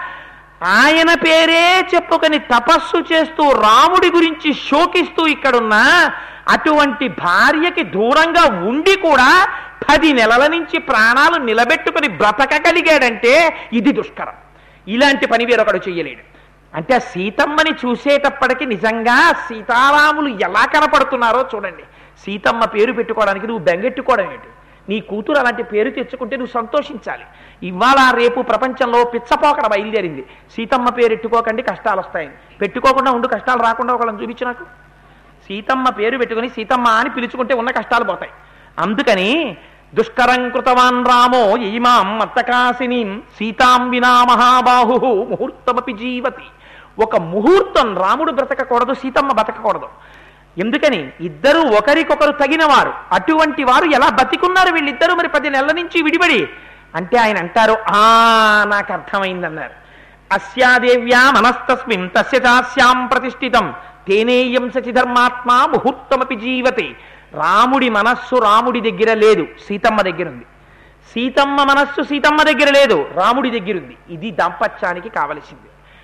ఆయన పేరే చెప్పుకొని తపస్సు చేస్తూ రాముడి గురించి శోకిస్తూ ఇక్కడున్నా అటువంటి భార్యకి దూరంగా ఉండి కూడా పది నెలల నుంచి ప్రాణాలు నిలబెట్టుకుని బ్రతకగలిగాడంటే ఇది దుష్కరం ఇలాంటి పని వేరొకడు చెయ్యలేడు అంటే ఆ సీతమ్మని చూసేటప్పటికి నిజంగా సీతారాములు ఎలా కనపడుతున్నారో చూడండి సీతమ్మ పేరు పెట్టుకోవడానికి నువ్వు బెంగెట్టుకోవడం ఏంటి నీ కూతురు అలాంటి పేరు తెచ్చుకుంటే నువ్వు సంతోషించాలి ఇవాళ రేపు ప్రపంచంలో పిచ్చపోకడ బయలుదేరింది సీతమ్మ పేరు ఎట్టుకోకండి కష్టాలు వస్తాయని పెట్టుకోకుండా ఉండు కష్టాలు రాకుండా ఒకళ్ళని చూపించు నాకు సీతమ్మ పేరు పెట్టుకుని సీతమ్మ అని పిలుచుకుంటే ఉన్న కష్టాలు పోతాయి అందుకని దుష్కరం కృతవాన్ రామో ఈమాం మత్తకాసినీం సీతాం వినా మహాబాహు ముహూర్తమపి జీవతి ఒక ముహూర్తం రాముడు బ్రతకకూడదు సీతమ్మ బతకకూడదు ఎందుకని ఇద్దరు ఒకరికొకరు తగినవారు అటువంటి వారు ఎలా బతికున్నారు వీళ్ళిద్దరూ మరి పది నెలల నుంచి విడిబడి అంటే ఆయన అంటారు ఆ నాకు అర్థమైందన్నారు అస్యాదేవ్యా మనస్తస్మిన్ తస్య చాస్యాం ప్రతిష్ఠితం తేనేయం సచిధర్మాత్మ ముహూర్తమపి జీవతి రాముడి మనస్సు రాముడి దగ్గర లేదు సీతమ్మ దగ్గర ఉంది సీతమ్మ మనస్సు సీతమ్మ దగ్గర లేదు రాముడి దగ్గర ఉంది ఇది దాంపత్యానికి కావలసింది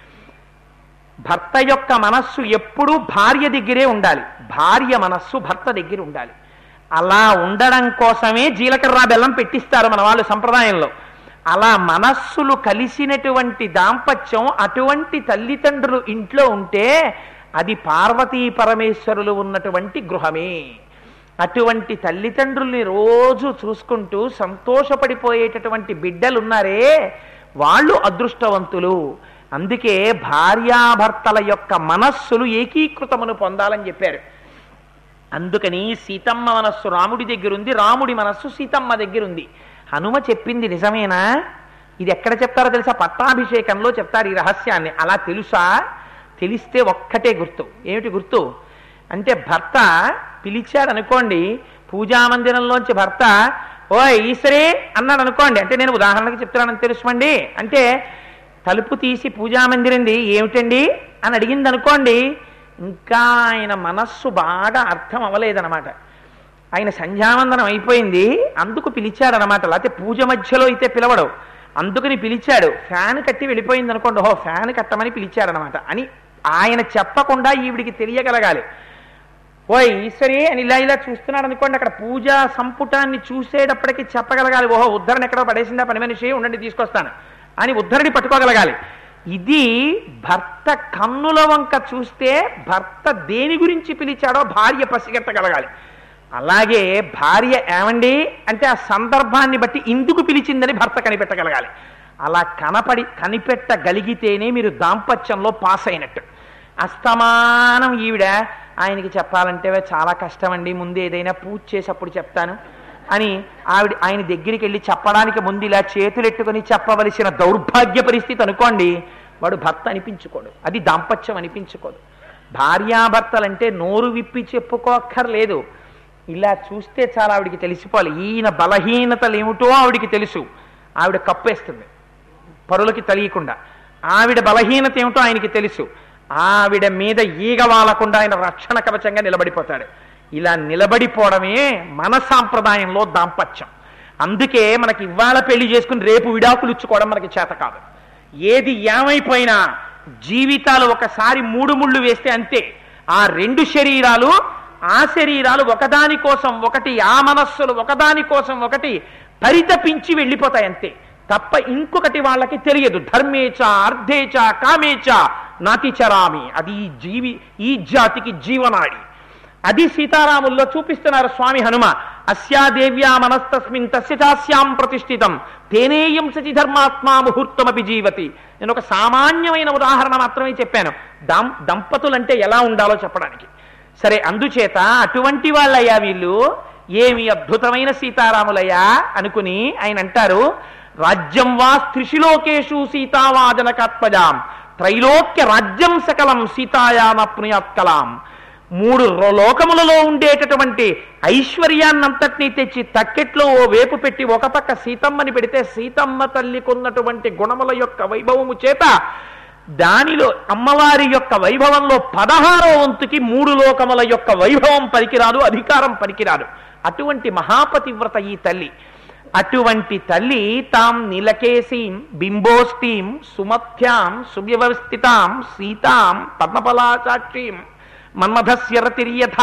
భర్త యొక్క మనస్సు ఎప్పుడూ భార్య దగ్గరే ఉండాలి భార్య మనస్సు భర్త దగ్గర ఉండాలి అలా ఉండడం కోసమే జీలకర్ర బెల్లం పెట్టిస్తారు మన వాళ్ళు సంప్రదాయంలో అలా మనస్సులు కలిసినటువంటి దాంపత్యం అటువంటి తల్లిదండ్రులు ఇంట్లో ఉంటే అది పార్వతీ పరమేశ్వరులు ఉన్నటువంటి గృహమే అటువంటి తల్లిదండ్రుల్ని రోజు చూసుకుంటూ సంతోషపడిపోయేటటువంటి బిడ్డలు ఉన్నారే వాళ్ళు అదృష్టవంతులు అందుకే భార్యాభర్తల యొక్క మనస్సులు ఏకీకృతమును పొందాలని చెప్పారు అందుకని సీతమ్మ మనస్సు రాముడి దగ్గర ఉంది రాముడి మనస్సు సీతమ్మ దగ్గర ఉంది హనుమ చెప్పింది నిజమేనా ఇది ఎక్కడ చెప్తారో తెలుసా పట్టాభిషేకంలో చెప్తారు ఈ రహస్యాన్ని అలా తెలుసా తెలిస్తే ఒక్కటే గుర్తు ఏమిటి గుర్తు అంటే భర్త పిలిచాడు అనుకోండి పూజామందిరంలోంచి భర్త ఓ ఈశ్వరే అన్నాడు అనుకోండి అంటే నేను ఉదాహరణకి చెప్తున్నానని తెలుసుకోండి అంటే తలుపు తీసి పూజామందిరంది ఏమిటండి అని అడిగింది అనుకోండి ఇంకా ఆయన మనస్సు బాగా అర్థం అవ్వలేదనమాట ఆయన సంధ్యావందనం అయిపోయింది అందుకు పిలిచాడనమాట లేకపోతే పూజ మధ్యలో అయితే పిలవడు అందుకని పిలిచాడు ఫ్యాన్ కట్టి వెళ్ళిపోయింది అనుకోండి ఓహో ఫ్యాన్ కట్టమని పిలిచాడనమాట అని ఆయన చెప్పకుండా ఈవిడికి తెలియగలగాలి ఓ ఈశ్వరి అని ఇలా ఇలా చూస్తున్నాడు అనుకోండి అక్కడ పూజా సంపుటాన్ని చూసేటప్పటికి చెప్పగలగాలి ఓహో ఉద్ధరణ ఎక్కడో పడేసిందా పని మనిషి ఉండండి తీసుకొస్తాను అని ఉద్ధరణి పట్టుకోగలగాలి ఇది భర్త కన్నుల వంక చూస్తే భర్త దేని గురించి పిలిచాడో భార్య పసిగట్టగలగాలి అలాగే భార్య ఏమండి అంటే ఆ సందర్భాన్ని బట్టి ఇందుకు పిలిచిందని భర్త కనిపెట్టగలగాలి అలా కనపడి కనిపెట్టగలిగితేనే మీరు దాంపత్యంలో పాస్ అయినట్టు అస్తమానం ఈవిడ ఆయనకి చెప్పాలంటే చాలా కష్టమండి ముందు ఏదైనా పూజ చేసి అప్పుడు చెప్తాను అని ఆవిడ ఆయన దగ్గరికి వెళ్ళి చెప్పడానికి ముందు ఇలా చేతులెట్టుకొని చెప్పవలసిన దౌర్భాగ్య పరిస్థితి అనుకోండి వాడు భర్త అనిపించుకోడు అది దాంపత్యం అనిపించుకోదు భార్యాభర్తలంటే నోరు విప్పి చెప్పుకోక్కర్లేదు ఇలా చూస్తే చాలా ఆవిడికి తెలిసిపోవాలి ఈయన బలహీనతలు ఏమిటో ఆవిడికి తెలుసు ఆవిడ కప్పేస్తుంది పరులకి తెలియకుండా ఆవిడ బలహీనత ఏమిటో ఆయనకి తెలుసు ఆవిడ మీద ఈగ వాలకుండా ఆయన రక్షణ కవచంగా నిలబడిపోతాడు ఇలా నిలబడిపోవడమే మన సాంప్రదాయంలో దాంపత్యం అందుకే మనకి ఇవాళ పెళ్లి చేసుకుని రేపు విడాకులు ఇచ్చుకోవడం మనకి చేత కాదు ఏది ఏమైపోయినా జీవితాలు ఒకసారి మూడు ముళ్ళు వేస్తే అంతే ఆ రెండు శరీరాలు ఆ శరీరాలు ఒకదాని కోసం ఒకటి ఆ మనస్సులు ఒకదాని కోసం ఒకటి పరితపించి వెళ్ళిపోతాయి అంతే తప్ప ఇంకొకటి వాళ్ళకి తెలియదు ధర్మేచ అర్ధేచ కామేచ నాతిచరామి అది ఈ జీవి ఈ జాతికి జీవనాడి అది సీతారాముల్లో చూపిస్తున్నారు స్వామి హనుమ అస్యాదేవ్యా మనస్తస్మిన్ తస్య చాస్యాం ప్రతిష్ఠితం తేనేయం సచి ధర్మాత్మా ముహూర్తమపి జీవతి నేను ఒక సామాన్యమైన ఉదాహరణ మాత్రమే చెప్పాను దం దంపతులంటే ఎలా ఉండాలో చెప్పడానికి సరే అందుచేత అటువంటి వాళ్ళయ్యా వీళ్ళు ఏమి అద్భుతమైన సీతారాములయ్యా అనుకుని ఆయన అంటారు రాజ్యం వా త్రిశిలోకేషు సీతావాజనకాత్మజాం త్రైలోక్య రాజ్యం సకలం సీతాయామప్నుయాత్కలాం మూడు రో- లోకములలో ఉండేటటువంటి ఐశ్వర్యాన్నంతటినీ తెచ్చి తక్కెట్లో ఓ వేపు పెట్టి ఒక పక్క సీతమ్మని పెడితే సీతమ్మ తల్లికున్నటువంటి గుణముల యొక్క వైభవము చేత దానిలో అమ్మవారి యొక్క వైభవంలో పదహారో వంతుకి మూడు లోకముల యొక్క వైభవం పనికిరాదు అధికారం పనికిరాదు అటువంటి మహాపతివ్రత ఈ తల్లి అటువంటి తల్లి తాం నిలకేసీం బింబోష్టీం సుమథ్యాం సువ్యవస్థితాం సీతాం పద్మపలాచాక్షీం మన్మథస్యరతిర్యథ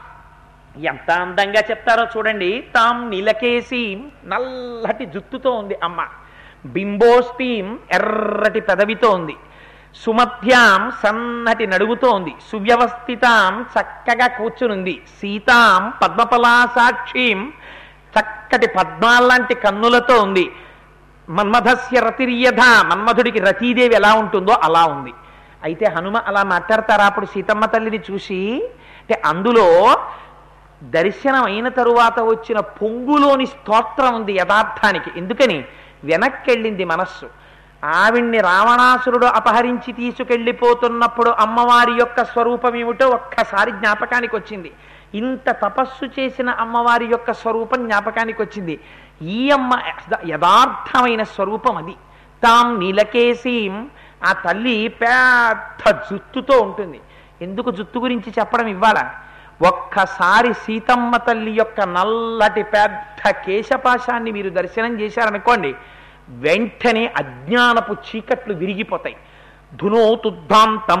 ఎంత అందంగా చెప్తారో చూడండి తాం నిలకేసి నల్లటి జుత్తుతో ఉంది అమ్మ బింబోస్టీం ఎర్రటి పెదవితో ఉంది సుమధ్యాం సన్నటి నడువుతో ఉంది సువ్యవస్థితాం చక్కగా కూర్చునుంది సీతాం పద్మపలాసాక్షీం చక్కటి పద్మాల్లాంటి కన్నులతో ఉంది మన్మథస్య రతిర్యథ మన్మధుడికి రతీదేవి ఎలా ఉంటుందో అలా ఉంది అయితే హనుమ అలా మాట్లాడతారా అప్పుడు సీతమ్మ తల్లిని చూసి అంటే అందులో దర్శనం అయిన తరువాత వచ్చిన పొంగులోని స్తోత్రం ఉంది యథార్థానికి ఎందుకని వెనక్కెళ్ళింది మనస్సు ఆవిడ్ని రావణాసురుడు అపహరించి తీసుకెళ్ళిపోతున్నప్పుడు అమ్మవారి యొక్క స్వరూపం ఏమిటో ఒక్కసారి జ్ఞాపకానికి వచ్చింది ఇంత తపస్సు చేసిన అమ్మవారి యొక్క స్వరూపం జ్ఞాపకానికి వచ్చింది ఈ అమ్మ యథార్థమైన స్వరూపం అది తాం నీలకేసీం ఆ తల్లి పెద్ద జుత్తుతో ఉంటుంది ఎందుకు జుత్తు గురించి చెప్పడం ఇవ్వాలా ఒక్కసారి సీతమ్మ తల్లి యొక్క నల్లటి పెద్ద కేశపాశాన్ని మీరు దర్శనం చేశారనుకోండి వెంటనే అజ్ఞానపు చీకట్లు విరిగిపోతాయి ధునోతుద్ధాంతం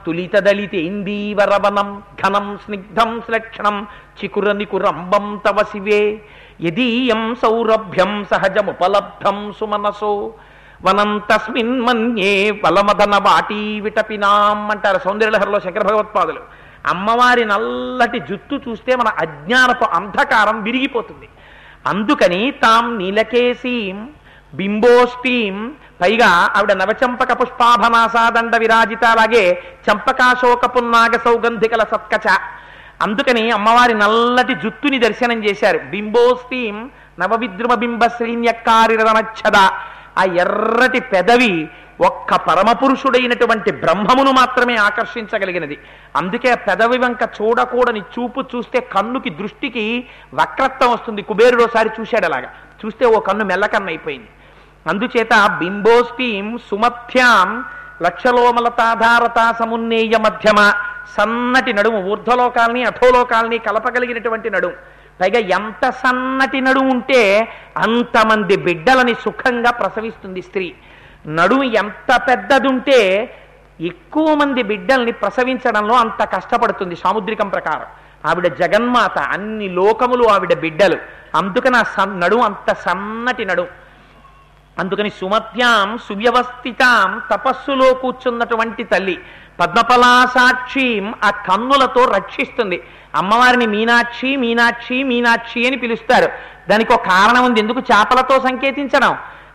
స్తులితదలితేందీవరవనం ఘనం స్నిగ్ధం శ్లక్షణం చికుర నికురంబం తవ శివే యదీయం సౌరభ్యం సహజముపలబ్ధం సుమనసో వనం తస్మిన్ మన్యే వలమదన వాటీ విటపినాం అంటారు సౌందర్యలహరిలో శంకర భగవత్పాదులు అమ్మవారి నల్లటి జుత్తు చూస్తే మన అజ్ఞానపు అంధకారం విరిగిపోతుంది అందుకని తాం నీలకేసీం బింబోష్టీం పైగా ఆవిడ నవచంపక పుష్పాభనాసాదండ విరాజిత అలాగే చంపకాశోక పున్నాగ సౌగంధికల సత్కచ అందుకని అమ్మవారి నల్లటి జుత్తుని దర్శనం చేశారు బింబోస్తీం నవవిద్రుమ బింబ శ్రీన్యక్కారిరనచ్చద ఆ ఎర్రటి పెదవి ఒక్క పరమపురుషుడైనటువంటి బ్రహ్మమును మాత్రమే ఆకర్షించగలిగినది అందుకే ఆ పెదవి వంక చూడకూడని చూపు చూస్తే కన్నుకి దృష్టికి వక్రత్వం వస్తుంది కుబేరుడు ఒకసారి చూశాడు అలాగా చూస్తే ఓ కన్ను మెల్లకన్ను అయిపోయింది అందుచేత బింబోస్టీం సుమథ్యాం లక్షలోమలతాధారత సమున్నేయ మధ్యమ సన్నటి నడుము ఊర్ధ్వలోకాల్ని అధోలోకాల్ని కలపగలిగినటువంటి నడుము పైగా ఎంత సన్నటి నడుము ఉంటే అంతమంది బిడ్డలని సుఖంగా ప్రసవిస్తుంది స్త్రీ నడుము ఎంత పెద్దదుంటే ఎక్కువ మంది బిడ్డల్ని ప్రసవించడంలో అంత కష్టపడుతుంది సాముద్రికం ప్రకారం ఆవిడ జగన్మాత అన్ని లోకములు ఆవిడ బిడ్డలు అందుకని ఆ సన్ నడుము అంత సన్నటి నడుము అందుకని సుమత్యాం సువ్యవస్థితాం తపస్సులో కూర్చున్నటువంటి తల్లి పద్మపలాసాక్షిం ఆ కన్నులతో రక్షిస్తుంది అమ్మవారిని మీనాక్షి మీనాక్షి మీనాక్షి అని పిలుస్తారు దానికి ఒక కారణం ఉంది ఎందుకు చేపలతో సంకేతించడం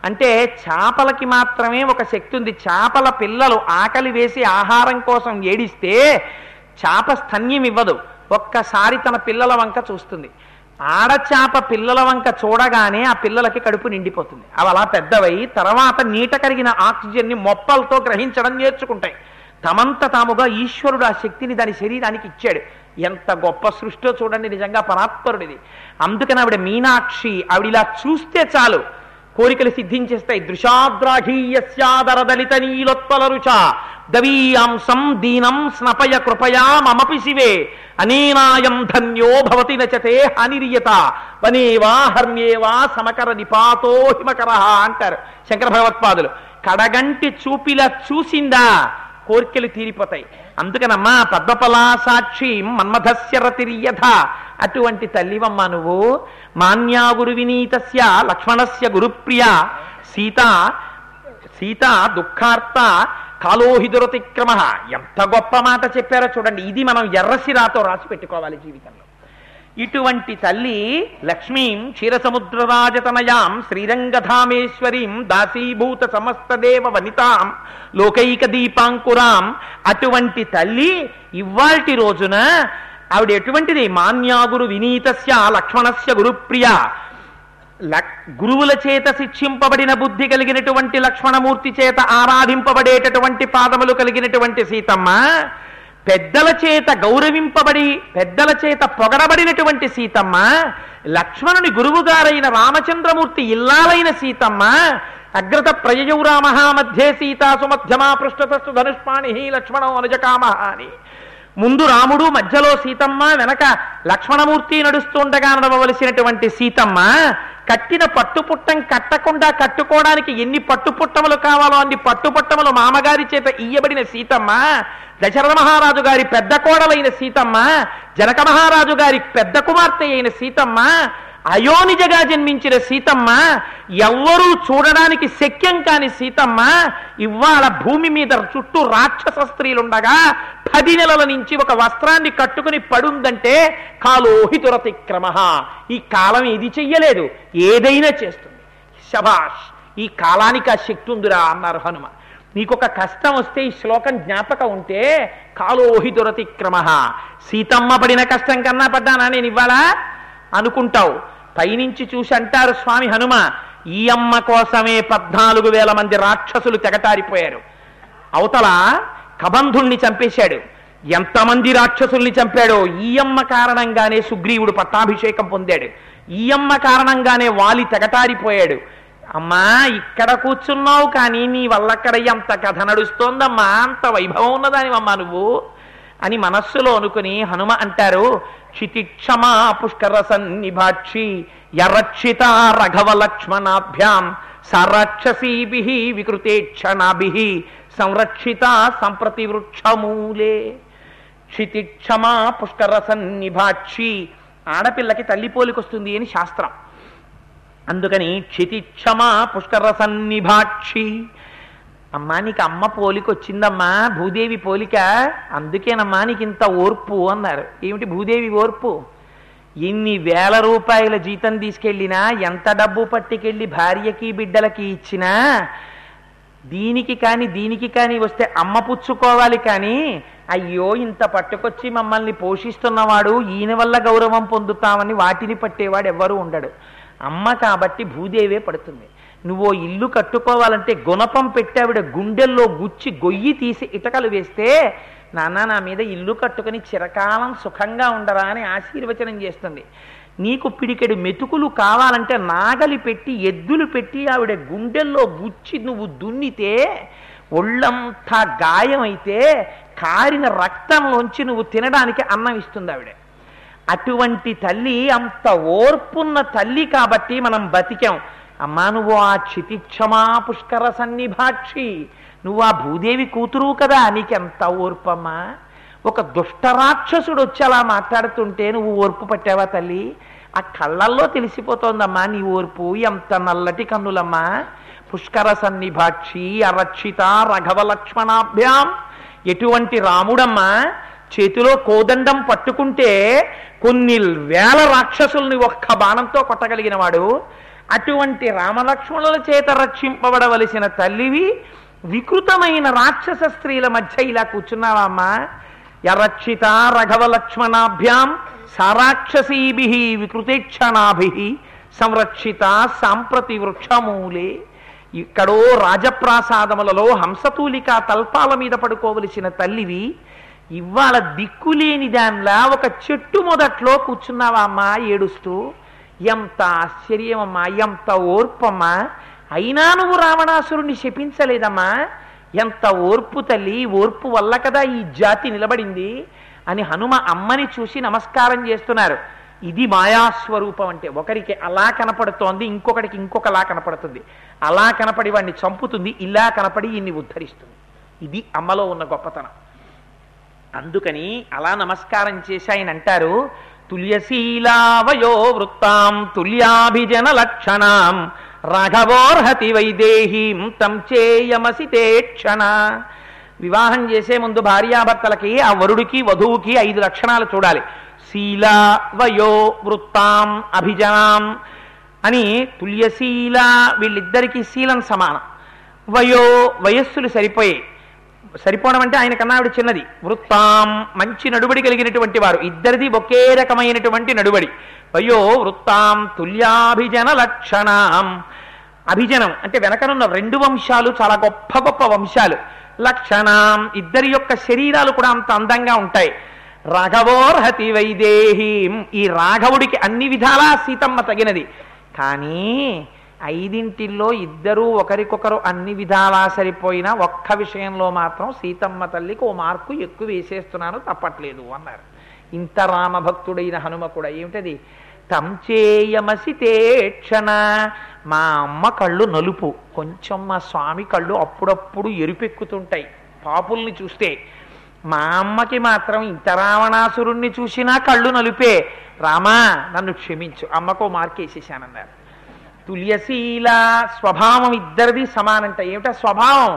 అంటే చేపలకి మాత్రమే ఒక శక్తి ఉంది చేపల పిల్లలు ఆకలి వేసి ఆహారం కోసం ఏడిస్తే చేప స్తన్యం ఇవ్వదు ఒక్కసారి తన పిల్లల వంక చూస్తుంది ఆడచాప పిల్లల వంక చూడగానే ఆ పిల్లలకి కడుపు నిండిపోతుంది అవి అలా పెద్దవై తర్వాత నీట కరిగిన ఆక్సిజన్ని మొప్పలతో గ్రహించడం నేర్చుకుంటాయి తమంత తాముగా ఈశ్వరుడు ఆ శక్తిని దాని శరీరానికి ఇచ్చాడు ఎంత గొప్ప సృష్టిలో చూడండి నిజంగా పరాత్పరుడిది అందుకని ఆవిడ మీనాక్షి ఆవిడ ఇలా చూస్తే చాలు కోరికలు సిద్ధించేస్తాయి దృశాద్రాఘీయస్యాదరదలిత నీలోత్పల రుచ దవీయాంసం దీనం స్నపయ కృపయా మమపి శివే అనేనాయం ధన్యో భవతి నచతే హానిరియత వనేవా హర్మ్యేవా సమకర నిపాతో హిమకర అంటారు శంకర భగవత్పాదులు కడగంటి చూపిలా చూసిందా కోర్కెలు తీరిపోతాయి అందుకనమ్మా పద్మపలా సాక్షి మన్మథస్య రతిర్యథ అటువంటి తల్లివమ్మ నువ్వు మాన్యా గురు వినీతస్య లక్ష్మణస్య గురుప్రియ సీత సీత దుఃఖార్త కాలోహిదురతిక్రమ ఎంత గొప్ప మాట చెప్పారో చూడండి ఇది మనం ఎర్రసిరాతో రాసి పెట్టుకోవాలి జీవితంలో ఇటువంటి తల్లి లక్ష్మీం క్షీరసముద్రరాజతనయాం శ్రీరంగధామేశ్వరీం దాసీభూత సమస్తదేవ వనితాం లోకైక దీపాంకురాం అటువంటి తల్లి ఇవాల్టి రోజున ఆవిడ ఎటువంటిది మాన్యాగురు వినీతస్య లక్ష్మణస్య గురుప్రియ లక్- గురువుల చేత శిక్షింపబడిన బుద్ధి కలిగినటువంటి లక్ష్మణమూర్తి చేత ఆరాధింపబడేటటువంటి పాదములు కలిగినటువంటి సీతమ్మ పెద్దల చేత గౌరవింపబడి పెద్దల చేత పొగడబడినటువంటి సీతమ్మ లక్ష్మణుని గురువుగారైన రామచంద్రమూర్తి ఇల్లాలైన సీతమ్మ అగ్రత ప్రయయౌ రామ మధ్యే సీతాసు మధ్యమా పృష్ఠతస్తు ధనుష్పాణి లక్ష్మణం అనుజకామ అని ముందు రాముడు మధ్యలో సీతమ్మ వెనక లక్ష్మణమూర్తి నడుస్తుండగా నడవలసినటువంటి సీతమ్మ కట్టిన పట్టుపుట్టం కట్టకుండా కట్టుకోవడానికి ఎన్ని పట్టుపుట్టములు కావాలో అన్ని పట్టుపుట్టములు మామగారి చేత ఇయ్యబడిన సీతమ్మ దశరథ మహారాజు గారి పెద్ద కోడలైన సీతమ్మ జనక మహారాజు గారి పెద్ద కుమార్తె అయిన సీతమ్మ అయోనిజగా జన్మించిన సీతమ్మ ఎవ్వరూ చూడడానికి శక్యం కాని సీతమ్మ ఇవాళ భూమి మీద చుట్టూ రాక్షస స్త్రీలుండగా పది నెలల నుంచి ఒక వస్త్రాన్ని కట్టుకుని పడుందంటే కాలోహి దురతిక్రమ ఈ కాలం ఇది చెయ్యలేదు ఏదైనా చేస్తుంది శభాష్ ఈ కాలానికి ఆ శక్తి ఉందిరా అన్నారు హనుమ నీకొక కష్టం వస్తే ఈ శ్లోకం జ్ఞాపకం ఉంటే కాలోహి దురతిక్రమ సీతమ్మ పడిన కష్టం కన్నా పడ్డానా నేను ఇవ్వాలా అనుకుంటావు పైనుంచి చూసి అంటారు స్వామి హనుమ ఈ అమ్మ కోసమే పద్నాలుగు వేల మంది రాక్షసులు తెగటారిపోయారు అవతల కబంధుణ్ణి చంపేశాడు ఎంతమంది రాక్షసుల్ని చంపాడో ఈ అమ్మ కారణంగానే సుగ్రీవుడు పట్టాభిషేకం పొందాడు ఈ అమ్మ కారణంగానే వాలి తెగటారిపోయాడు అమ్మా ఇక్కడ కూర్చున్నావు కానీ నీ వల్ల అక్కడ ఎంత కథ నడుస్తోందమ్మా అంత వైభవం ఉన్నదానివమ్మా నువ్వు అని మనస్సులో అనుకుని హనుమ అంటారు క్షితిక్షమా పుష్కర సన్నిభాక్షి యరక్షిత రఘవ లక్ష్మణాభ్యాం సరక్షసీభి వికృతేక్షణాభి సంరక్షిత సంప్రతి వృక్షమూలే క్షితిక్షమా పుష్కర సన్నిభాక్షి ఆడపిల్లకి తల్లి పోలికొస్తుంది అని శాస్త్రం అందుకని క్షితిక్షమా పుష్కర సన్నిభాక్షి అమ్మా నీకు అమ్మ పోలిక వచ్చిందమ్మా భూదేవి పోలిక అందుకేనమ్మా నీకు ఇంత ఓర్పు అన్నారు ఏమిటి భూదేవి ఓర్పు ఎన్ని వేల రూపాయల జీతం తీసుకెళ్ళినా ఎంత డబ్బు పట్టుకెళ్ళి భార్యకి బిడ్డలకి ఇచ్చినా దీనికి కానీ దీనికి కానీ వస్తే అమ్మ పుచ్చుకోవాలి కానీ అయ్యో ఇంత పట్టుకొచ్చి మమ్మల్ని పోషిస్తున్నవాడు ఈయన వల్ల గౌరవం పొందుతామని వాటిని పట్టేవాడు ఎవ్వరూ ఉండడు అమ్మ కాబట్టి భూదేవే పడుతుంది నువ్వు ఓ ఇల్లు కట్టుకోవాలంటే గుణపం పెట్టావిడ గుండెల్లో గుచ్చి గొయ్యి తీసి ఇటకలు వేస్తే నాన్న నా మీద ఇల్లు కట్టుకుని చిరకాలం సుఖంగా ఉండరా అని ఆశీర్వచనం చేస్తుంది నీకు పిడికెడు మెతుకులు కావాలంటే నాగలి పెట్టి ఎద్దులు పెట్టి ఆవిడ గుండెల్లో గుచ్చి నువ్వు దున్నితే ఒళ్ళంతా గాయమైతే కారిన రక్తంలోంచి నువ్వు తినడానికి అన్నం ఇస్తుంది ఆవిడ అటువంటి తల్లి అంత ఓర్పున్న తల్లి కాబట్టి మనం బతికాం అమ్మా నువ్వు ఆ క్షితిక్షమా పుష్కర సన్నిభాక్షి నువ్వు ఆ భూదేవి కూతురు కదా నీకెంత ఓర్పమ్మా ఒక దుష్ట రాక్షసుడు వచ్చి అలా మాట్లాడుతుంటే నువ్వు ఓర్పు పట్టావా తల్లి ఆ కళ్ళల్లో తెలిసిపోతోందమ్మా నీ ఓర్పు ఎంత నల్లటి కన్నులమ్మా పుష్కర సన్నిభాక్షి అరక్షిత రఘవ లక్ష్మణాభ్యాం ఎటువంటి రాముడమ్మా చేతిలో కోదండం పట్టుకుంటే కొన్ని వేల రాక్షసుల్ని ఒక్క బాణంతో కొట్టగలిగిన వాడు అటువంటి రామలక్ష్మణుల చేత రక్షింపబడవలసిన తల్లివి వికృతమైన రాక్షస స్త్రీల మధ్య ఇలా కూర్చున్నావా అమ్మా యరక్షిత రఘవ లక్ష్మణాభ్యాం సారాక్షసీభి వికృతేక్షణాభి సంరక్షిత సాంప్రతి వృక్షమూలే ఇక్కడో రాజప్రాసాదములలో హంసతూలిక తల్పాల మీద పడుకోవలసిన తల్లివి ఇవాళ దిక్కులేని దానిలా ఒక చెట్టు మొదట్లో కూర్చున్నావా అమ్మా ఏడుస్తూ ఎంత ఆశ్చర్యమమ్మా ఎంత ఓర్పమ్మా అయినా నువ్వు రావణాసురుణ్ణి శపించలేదమ్మా ఎంత ఓర్పు తల్లి ఓర్పు వల్ల కదా ఈ జాతి నిలబడింది అని హనుమ అమ్మని చూసి నమస్కారం చేస్తున్నారు ఇది మాయాస్వరూపం అంటే ఒకరికి అలా కనపడుతోంది ఇంకొకటికి ఇంకొకలా కనపడుతుంది అలా కనపడి వాడిని చంపుతుంది ఇలా కనపడి ఇన్ని ఉద్ధరిస్తుంది ఇది అమ్మలో ఉన్న గొప్పతనం అందుకని అలా నమస్కారం చేసి ఆయన అంటారు తుల్యశీలావయో వృత్తాం తుల్యాభిజన లక్షణాం రాఘవోర్హతి వైదేహీం తం చేయమసి క్షణ వివాహం చేసే ముందు భార్యాభర్తలకి ఆ వరుడికి వధువుకి ఐదు లక్షణాలు చూడాలి శీల వయో వృత్తాం అభిజనాం అని తుల్యశీల వీళ్ళిద్దరికీ శీలం సమానం వయో వయస్సులు సరిపోయాయి సరిపోవడం అంటే ఆయన కన్నా ఆవిడ చిన్నది వృత్తాం మంచి నడుబడి కలిగినటువంటి వారు ఇద్దరిది ఒకే రకమైనటువంటి నడుబడి వయో వృత్తాం తుల్యాభిజన లక్షణాం అభిజనం అంటే వెనకనున్న రెండు వంశాలు చాలా గొప్ప గొప్ప వంశాలు లక్షణాం ఇద్దరి యొక్క శరీరాలు కూడా అంత అందంగా ఉంటాయి రాఘవోర్హతి వైదేహీం ఈ రాఘవుడికి అన్ని విధాలా సీతమ్మ తగినది కానీ ఐదింటిల్లో ఇద్దరూ ఒకరికొకరు అన్ని విధాలా సరిపోయినా ఒక్క విషయంలో మాత్రం సీతమ్మ తల్లికి ఓ మార్కు ఎక్కువ వేసేస్తున్నాను తప్పట్లేదు అన్నారు ఇంత రామభక్తుడైన హనుమ కూడా ఏమిటది తంచేయమసి తేక్షణ మా అమ్మ కళ్ళు నలుపు కొంచెం మా స్వామి కళ్ళు అప్పుడప్పుడు ఎరుపెక్కుతుంటాయి పాపుల్ని చూస్తే మా అమ్మకి మాత్రం ఇంత రావణాసురుణ్ణి చూసినా కళ్ళు నలుపే రామా నన్ను క్షమించు అమ్మకో మార్కేసేసానన్నారు తుల్యశీల స్వభావం ఇద్దరిది సమానంట ఏమిటా స్వభావం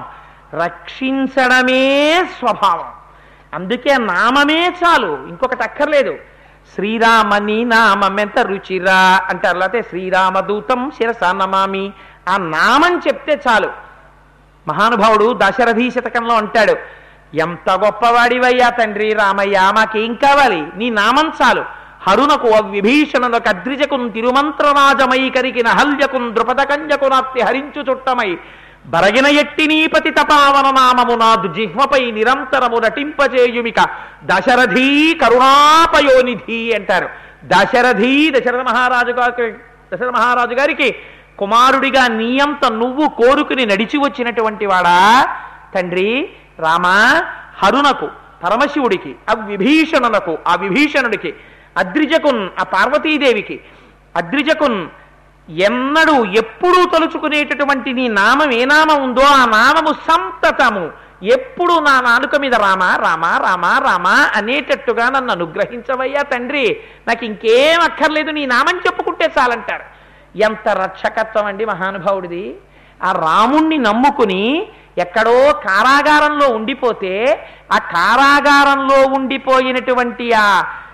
రక్షించడమే స్వభావం అందుకే నామమే చాలు ఇంకొకటి అక్కర్లేదు శ్రీరామని నామెంత రుచిరా అంటారు లేకపోతే శ్రీరామదూతం శిరస నమామి ఆ నామం చెప్తే చాలు మహానుభావుడు దశరథీ శతకంలో అంటాడు ఎంత గొప్పవాడివయ్యా తండ్రి రామయ్య మాకేం కావాలి నీ నామం చాలు హరునకు విభీషణులకు అద్రిజకున్ తిరుమంత్రరాజమైకరికి నహల్యకున్ ద్రుపదకంజకునాత్తి హరించు చుట్టమై బరగిన ఎట్టి నీపతి తపావన నామము నాదు జిహ్మపై నిరంతరము నటింపజేయుమిక దశరథీ కరుణాపయోనిధి అంటారు దశరథీ దశరథ మహారాజు గారికి దశరథ మహారాజు గారికి కుమారుడిగా నీయంత నువ్వు కోరుకుని నడిచి వచ్చినటువంటి వాడా తండ్రి రామా హరునకు పరమశివుడికి ఆ విభీషణులకు ఆ విభీషణుడికి అద్రిజకున్ ఆ పార్వతీదేవికి అద్రిజకున్ ఎన్నడూ ఎప్పుడూ తలుచుకునేటటువంటి నీ నామం ఏ నామం ఉందో ఆ నామము సంతతము ఎప్పుడు నా నాలుక మీద రామ రామ రామ రామ అనేటట్టుగా నన్ను అనుగ్రహించవయ్యా తండ్రి నాకు ఇంకేం అక్కర్లేదు నీ నామం చెప్పుకుంటే చాలంటారు ఎంత రక్షకత్వం అండి మహానుభావుడిది ఆ రాముణ్ణి నమ్ముకుని ఎక్కడో కారాగారంలో ఉండిపోతే ఆ కారాగారంలో ఉండిపోయినటువంటి ఆ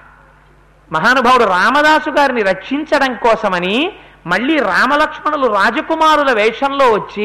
మహానుభావుడు రామదాసు గారిని రక్షించడం కోసమని మళ్ళీ రామలక్ష్మణులు రాజకుమారుల వేషంలో వచ్చి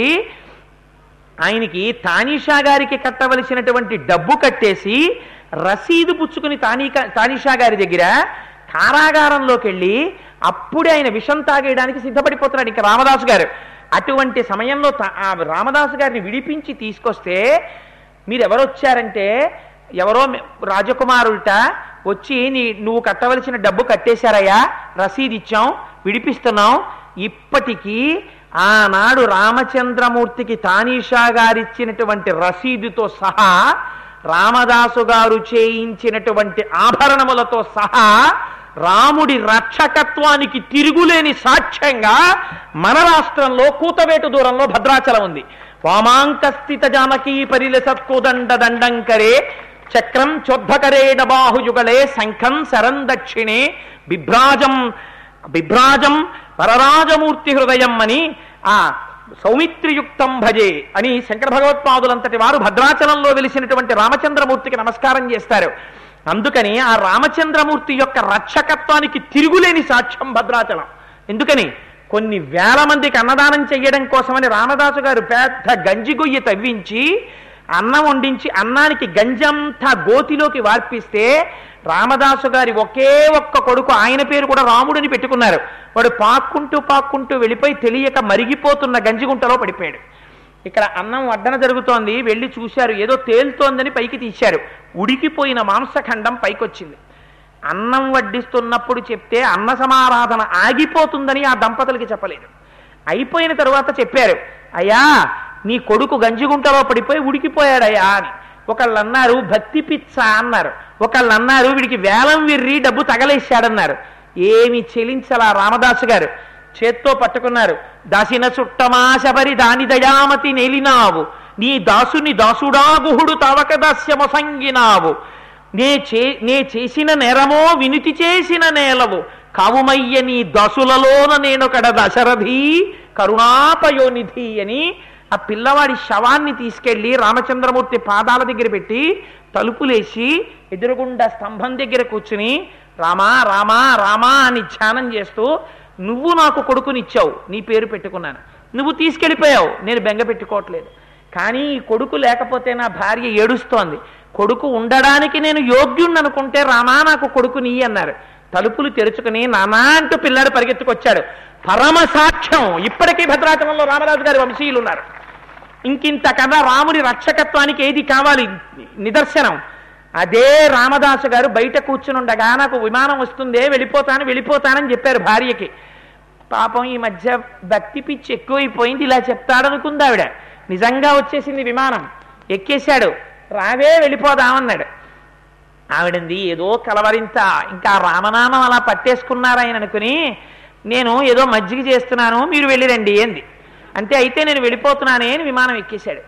ఆయనకి తానీషా గారికి కట్టవలసినటువంటి డబ్బు కట్టేసి రసీదు పుచ్చుకుని తానీకా తానీషా గారి దగ్గర కారాగారంలోకి వెళ్ళి అప్పుడే ఆయన విషం తాగేయడానికి సిద్ధపడిపోతున్నాడు ఇంకా రామదాసు గారు అటువంటి సమయంలో తా- ఆ రామదాసు గారిని విడిపించి తీసుకొస్తే మీరు ఎవరు వచ్చారంటే ఎవరో మె- రాజకుమారులట వచ్చి నీ నువ్వు కట్టవలసిన డబ్బు కట్టేశారయ్యా రసీదు ఇచ్చాం విడిపిస్తున్నాం ఇప్పటికీ ఆనాడు రామచంద్రమూర్తికి తానీషా గారిచ్చినటువంటి రసీదుతో సహా రామదాసు గారు చేయించినటువంటి ఆభరణములతో సహా రాముడి రక్షకత్వానికి తిరుగులేని సాక్ష్యంగా మన రాష్ట్రంలో కూతవేటు దూరంలో భద్రాచలం ఉంది వామాంకస్థిత జానకీ పరిలసత్కుదండ దండంకరే చక్రం చోద్ధకరేణ బాహుయుగళే శంఖం శరం దక్షిణే బిభ్రాజం బిభ్రాజం పరరాజమూర్తి హృదయం అని ఆ సౌమిత్రియుక్తం భజే అని శంకర భగవత్పాదులంతటి వారు భద్రాచలంలో వెలిసినటువంటి రామచంద్రమూర్తికి నమస్కారం చేస్తారు అందుకని ఆ రామచంద్రమూర్తి యొక్క రక్షకత్వానికి తిరుగులేని సాక్ష్యం భద్రాచలం ఎందుకని కొన్ని వేల మందికి అన్నదానం చెయ్యడం కోసమని రామదాసు గారు పెద్ద గంజి గొయ్యి తవ్వించి అన్నం వండించి అన్నానికి గంజంతా గోతిలోకి వార్పిస్తే రామదాసు గారి ఒకే ఒక్క కొడుకు ఆయన పేరు కూడా రాముడిని పెట్టుకున్నారు వాడు పాక్కుంటూ పాక్కుంటూ వెళ్ళిపోయి తెలియక మరిగిపోతున్న గంజిగుంటలో పడిపోయాడు ఇక్కడ అన్నం వడ్డన జరుగుతోంది వెళ్ళి చూశారు ఏదో తేలుతోందని పైకి తీశారు ఉడికిపోయిన మాంసఖండం పైకొచ్చింది అన్నం వడ్డిస్తున్నప్పుడు చెప్తే అన్న సమారాధన ఆగిపోతుందని ఆ దంపతులకి చెప్పలేదు అయిపోయిన తరువాత చెప్పారు అయ్యా నీ కొడుకు గంజిగుంటలో పడిపోయి ఉడికిపోయాడయ్యా అని ఒకళ్ళు అన్నారు భక్తి పిచ్చ అన్నారు ఒకళ్ళు అన్నారు వీడికి వేలం విర్రి డబ్బు తగలేశాడన్నారు ఏమి చెలించలా రామదాసు గారు చేత్తో పట్టుకున్నారు దాసిన చుట్టమా శబరి దాని దయామతి నేలినావు నీ దాసుని దాసుడా గుహుడు తవక దాస్యమొసంగినావు నే చే నే చేసిన నేరమో వినుతి చేసిన నేలవు కావుమయ్య నీ దసులలోన నేనొకడ దశరథి కరుణాపయోనిధి అని ఆ పిల్లవాడి శవాన్ని తీసుకెళ్లి రామచంద్రమూర్తి పాదాల దగ్గర పెట్టి తలుపులేసి ఎదురుగుండా స్తంభం దగ్గర కూర్చుని రామా రామా రామా అని ధ్యానం చేస్తూ నువ్వు నాకు కొడుకునిచ్చావు నీ పేరు పెట్టుకున్నాను నువ్వు తీసుకెళ్ళిపోయావు నేను బెంగ పెట్టుకోవట్లేదు కానీ ఈ కొడుకు లేకపోతే నా భార్య ఏడుస్తోంది కొడుకు ఉండడానికి నేను యోగ్యుణ్ణి అనుకుంటే రామా నాకు కొడుకు నీ అన్నారు తలుపులు తెరుచుకుని నానా అంటూ పిల్లాడు పరిగెత్తుకొచ్చాడు పరమ సాక్ష్యం ఇప్పటికీ భద్రాచలంలో రామరాజు గారి వంశీయులు ఉన్నారు ఇంకింతకన్నా రాముని రక్షకత్వానికి ఏది కావాలి నిదర్శనం అదే రామదాసు గారు బయట కూర్చుని ఉండగా నాకు విమానం వస్తుందే వెళ్ళిపోతాను వెళ్ళిపోతానని చెప్పారు భార్యకి పాపం ఈ మధ్య భక్తి పిచ్చి ఎక్కువైపోయింది ఇలా చెప్తాడనుకుంది ఆవిడ నిజంగా వచ్చేసింది విమానం ఎక్కేశాడు రావే వెళ్ళిపోదామన్నాడు ఆవిడంది ఏదో కలవరింత ఇంకా రామనామం అలా పట్టేసుకున్నారు ఆయన అనుకుని నేను ఏదో మజ్జిగ చేస్తున్నాను మీరు వెళ్ళిరండి ఏంది అంటే అయితే నేను వెళ్ళిపోతున్నానే అని విమానం ఎక్కేశాడు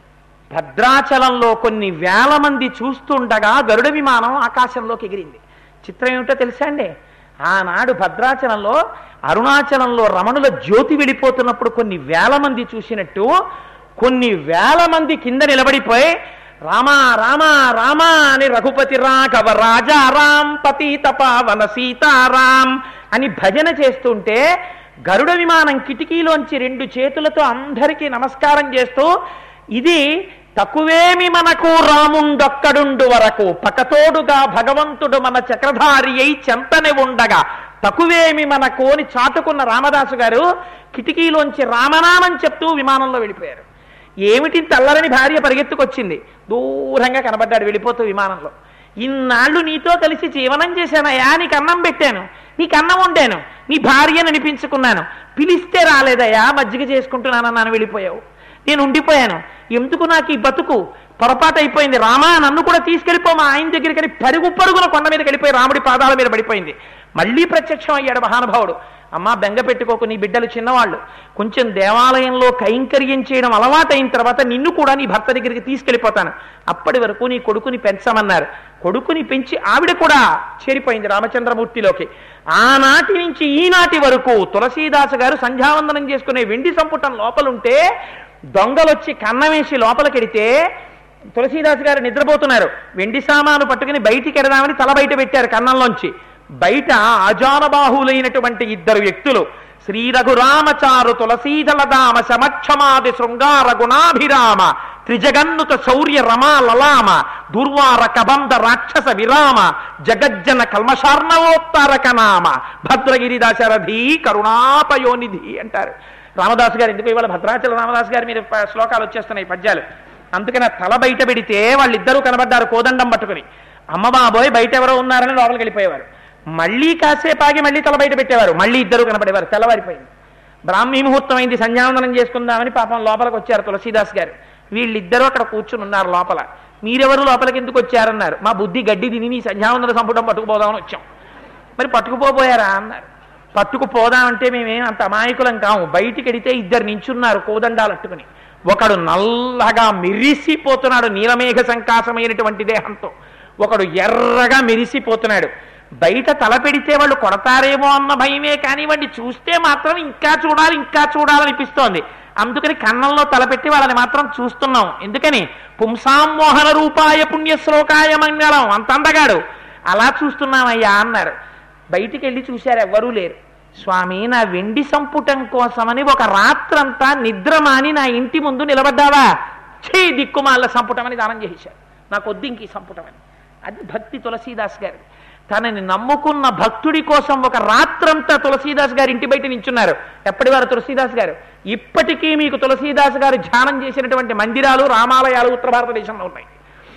భద్రాచలంలో కొన్ని వేల మంది చూస్తుండగా గరుడ విమానం ఆకాశంలోకి ఎగిరింది చిత్రం ఏమిటో తెలుసా అండి ఆనాడు భద్రాచలంలో అరుణాచలంలో రమణుల జ్యోతి వెళ్ళిపోతున్నప్పుడు కొన్ని వేల మంది చూసినట్టు కొన్ని వేల మంది కింద నిలబడిపోయి రామా రామా రామా అని రఘుపతి రాఘవ రాజా రామ్ పతీత పావన సీతారాం అని భజన చేస్తుంటే గరుడ విమానం కిటికీలోంచి రెండు చేతులతో అందరికీ నమస్కారం చేస్తూ ఇది తక్కువేమి మనకు రాముండొక్కడుండు వరకు పకతోడుగా భగవంతుడు మన చక్రధారి అయి చెంతనే ఉండగా తక్కువేమి మనకు అని చాటుకున్న రామదాసు గారు కిటికీలోంచి రామనామం చెప్తూ విమానంలో వెళ్ళిపోయారు ఏమిటి తల్లరని భార్య పరిగెత్తుకొచ్చింది దూరంగా కనబడ్డాడు వెళ్ళిపోతూ విమానంలో ఇన్నాళ్ళు నీతో కలిసి జీవనం చేశానయ్యా నీకు అన్నం పెట్టాను నీకు అన్నం వండాను నీ భార్యను అనిపించుకున్నాను పిలిస్తే రాలేదయ్యా మజ్జిగ చేసుకుంటున్నానన్నాను వెళ్ళిపోయావు నేను ఉండిపోయాను ఎందుకు నాకు ఈ బతుకు పొరపాటు అయిపోయింది రామా నన్ను కూడా తీసుకెళ్ళిపో మా ఆయన దగ్గరికి అని పరుగు పరుగున కొండ మీదకి వెళ్ళిపోయి రాముడి పాదాల మీద పడిపోయింది మళ్ళీ ప్రత్యక్షం అయ్యాడు మహానుభావుడు అమ్మా బెంగ పెట్టుకోకు నీ బిడ్డలు చిన్నవాళ్ళు కొంచెం దేవాలయంలో కైంకర్యం చేయడం అలవాటైన తర్వాత నిన్ను కూడా నీ భర్త దగ్గరికి తీసుకెళ్ళిపోతాను అప్పటి వరకు నీ కొడుకుని పెంచమన్నారు కొడుకుని పెంచి ఆవిడ కూడా చేరిపోయింది రామచంద్రమూర్తిలోకి ఆనాటి నుంచి ఈనాటి వరకు తులసీదాసు గారు సంధ్యావందనం చేసుకునే వెండి సంపుటం లోపలుంటే దొంగలొచ్చి కన్నమేసి లోపలికెడితే తులసీదాస్ గారు నిద్రపోతున్నారు వెండి సామాను పట్టుకుని బయటికి ఎడదామని తల బయట పెట్టారు కన్నంలోంచి బయట ఆజానబాహులైనటువంటి ఇద్దరు వ్యక్తులు శ్రీ రఘురామచారు తులసీదలదామ సమక్షమాది శృంగార గుణాభిరామ త్రిజగన్నుత శౌర్య రమా లలామ దుర్వార కబంధ రాక్షస విరామ జగజ్జన కల్మశార్ణవోత్తారక నామ భద్రగిరి దశరథి కరుణాపయోనిధి అంటారు రామదాసు గారు ఎందుకు ఇవాళ భద్రాచల రామదాసు గారి మీద ప- శ్లోకాలు వచ్చేస్తున్నాయి పద్యాలు అందుకని ఆ తల బయట పెడితే వాళ్ళిద్దరూ కనబడ్డారు కోదండం పట్టుకుని అమ్మ బాబోయ్ బయట ఎవరో ఉన్నారని లోపలికి వెళ్ళిపోయేవారు మళ్ళీ కాసేపు ఆగి మళ్ళీ తల బయట పెట్టేవారు మళ్ళీ ఇద్దరు కనబడేవారు తెల్లవారిపోయింది బ్రాహ్మీ ముహూర్తం అయింది సంధ్యావందనం చేసుకుందామని పాపం లోపలికి వచ్చారు తులసీదాస్ గారు వీళ్ళిద్దరూ అక్కడ కూర్చుని ఉన్నారు లోపల మీరెవరు లోపలికి ఎందుకు వచ్చారన్నారు మా బుద్ధి గడ్డి తిని నీ సంధ్యావందన సంపుటం పట్టుకుపోదామని వచ్చాం మరి పట్టుకుపోబోయారా అన్నారు పట్టుకుపోదామంటే మేమేం అంత అమాయకులం కాము బయటికి వెడితే ఇద్దరు నించున్నారు కోదండాలు అట్టుకుని ఒకడు నల్లగా మిరిసిపోతున్నాడు నీలమేఘ సంకాసమైనటువంటి దేహంతో ఒకడు ఎర్రగా మెరిసిపోతున్నాడు బయట తల పెడితే వాళ్ళు కొడతారేమో అన్న భయమే కానీ వాడిని చూస్తే మాత్రం ఇంకా చూడాలి ఇంకా చూడాలనిపిస్తోంది అందుకని కన్నంలో తలపెట్టి వాళ్ళని మాత్రం చూస్తున్నాం ఎందుకని పుంసామోహన రూపాయ పుణ్య శ్లోకాయ మంగళం అంత అందగాడు అలా చూస్తున్నామయ్యా అన్నారు బయటికి వెళ్ళి చూశారు ఎవ్వరూ లేరు స్వామి నా వెండి సంపుటం కోసమని ఒక రాత్రంతా నిద్రమాని నా ఇంటి ముందు నిలబడ్డావా చే దిక్కుమాల సంపుటం అని దానం చేశారు నాకు వద్దు ఇంక ఈ సంపుటం అని అది భక్తి తులసీదాస్ గారి తనని నమ్ముకున్న భక్తుడి కోసం ఒక రాత్రంతా తులసీదాస్ గారి ఇంటి బయట నించున్నారు ఎప్పటి వారు తులసీదాస్ గారు ఇప్పటికీ మీకు తులసీదాస్ గారు ధ్యానం చేసినటువంటి మందిరాలు రామాలయాలు ఉత్తర భారతదేశంలో ఉన్నాయి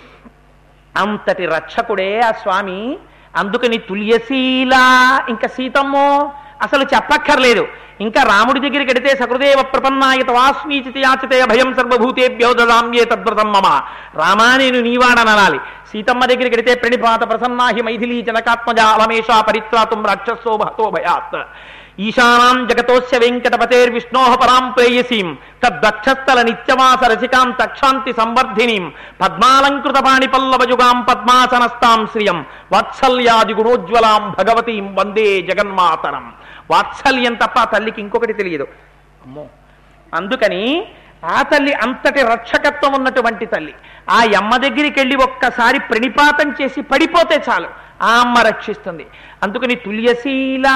అంతటి రక్షకుడే ఆ స్వామి అందుకని తుల్యశీల ఇంకా సీతమ్మో అసలు చెప్పక్కర్లేదు ఇంకా రాముడి దగ్గరికి వెడితే సకృదేవ ప్రపన్నాయత వాస్మీచితి యాచితే భయం సర్వభూతేభ్యో దదామ్యే తద్వ్రతం మమ రామా నేను నీవాడననాలి సీతమ్మ దగ్గరికి వెడితే ప్రణిపాత ప్రసన్నాహి మైథిలీ జనకాత్మజ అలమేష పరిత్రాతుం రాక్షసో భతో భయాత్ ఈశానాం జగతోస్య వెంకటపతేర్విష్ణో పరాం ప్రేయసీం తద్దక్షస్థల నిత్యవాస రసికాం తక్షాంతి సంవర్ధినీం పద్మాలంకృత పాణి పల్లవజుగాం పద్మాసనస్తాం శ్రియం వాత్సల్యాది గుణోజ్వలాం భగవతీం వందే జగన్మాతరం వాత్సల్యం తప్ప ఆ తల్లికి ఇంకొకటి తెలియదు అమ్మో అందుకని ఆ తల్లి అంతటి రక్షకత్వం ఉన్నటువంటి తల్లి ఆ అమ్మ దగ్గరికి వెళ్ళి ఒక్కసారి ప్రణిపాతం చేసి పడిపోతే చాలు ఆ అమ్మ రక్షిస్తుంది అందుకని తుల్యశీల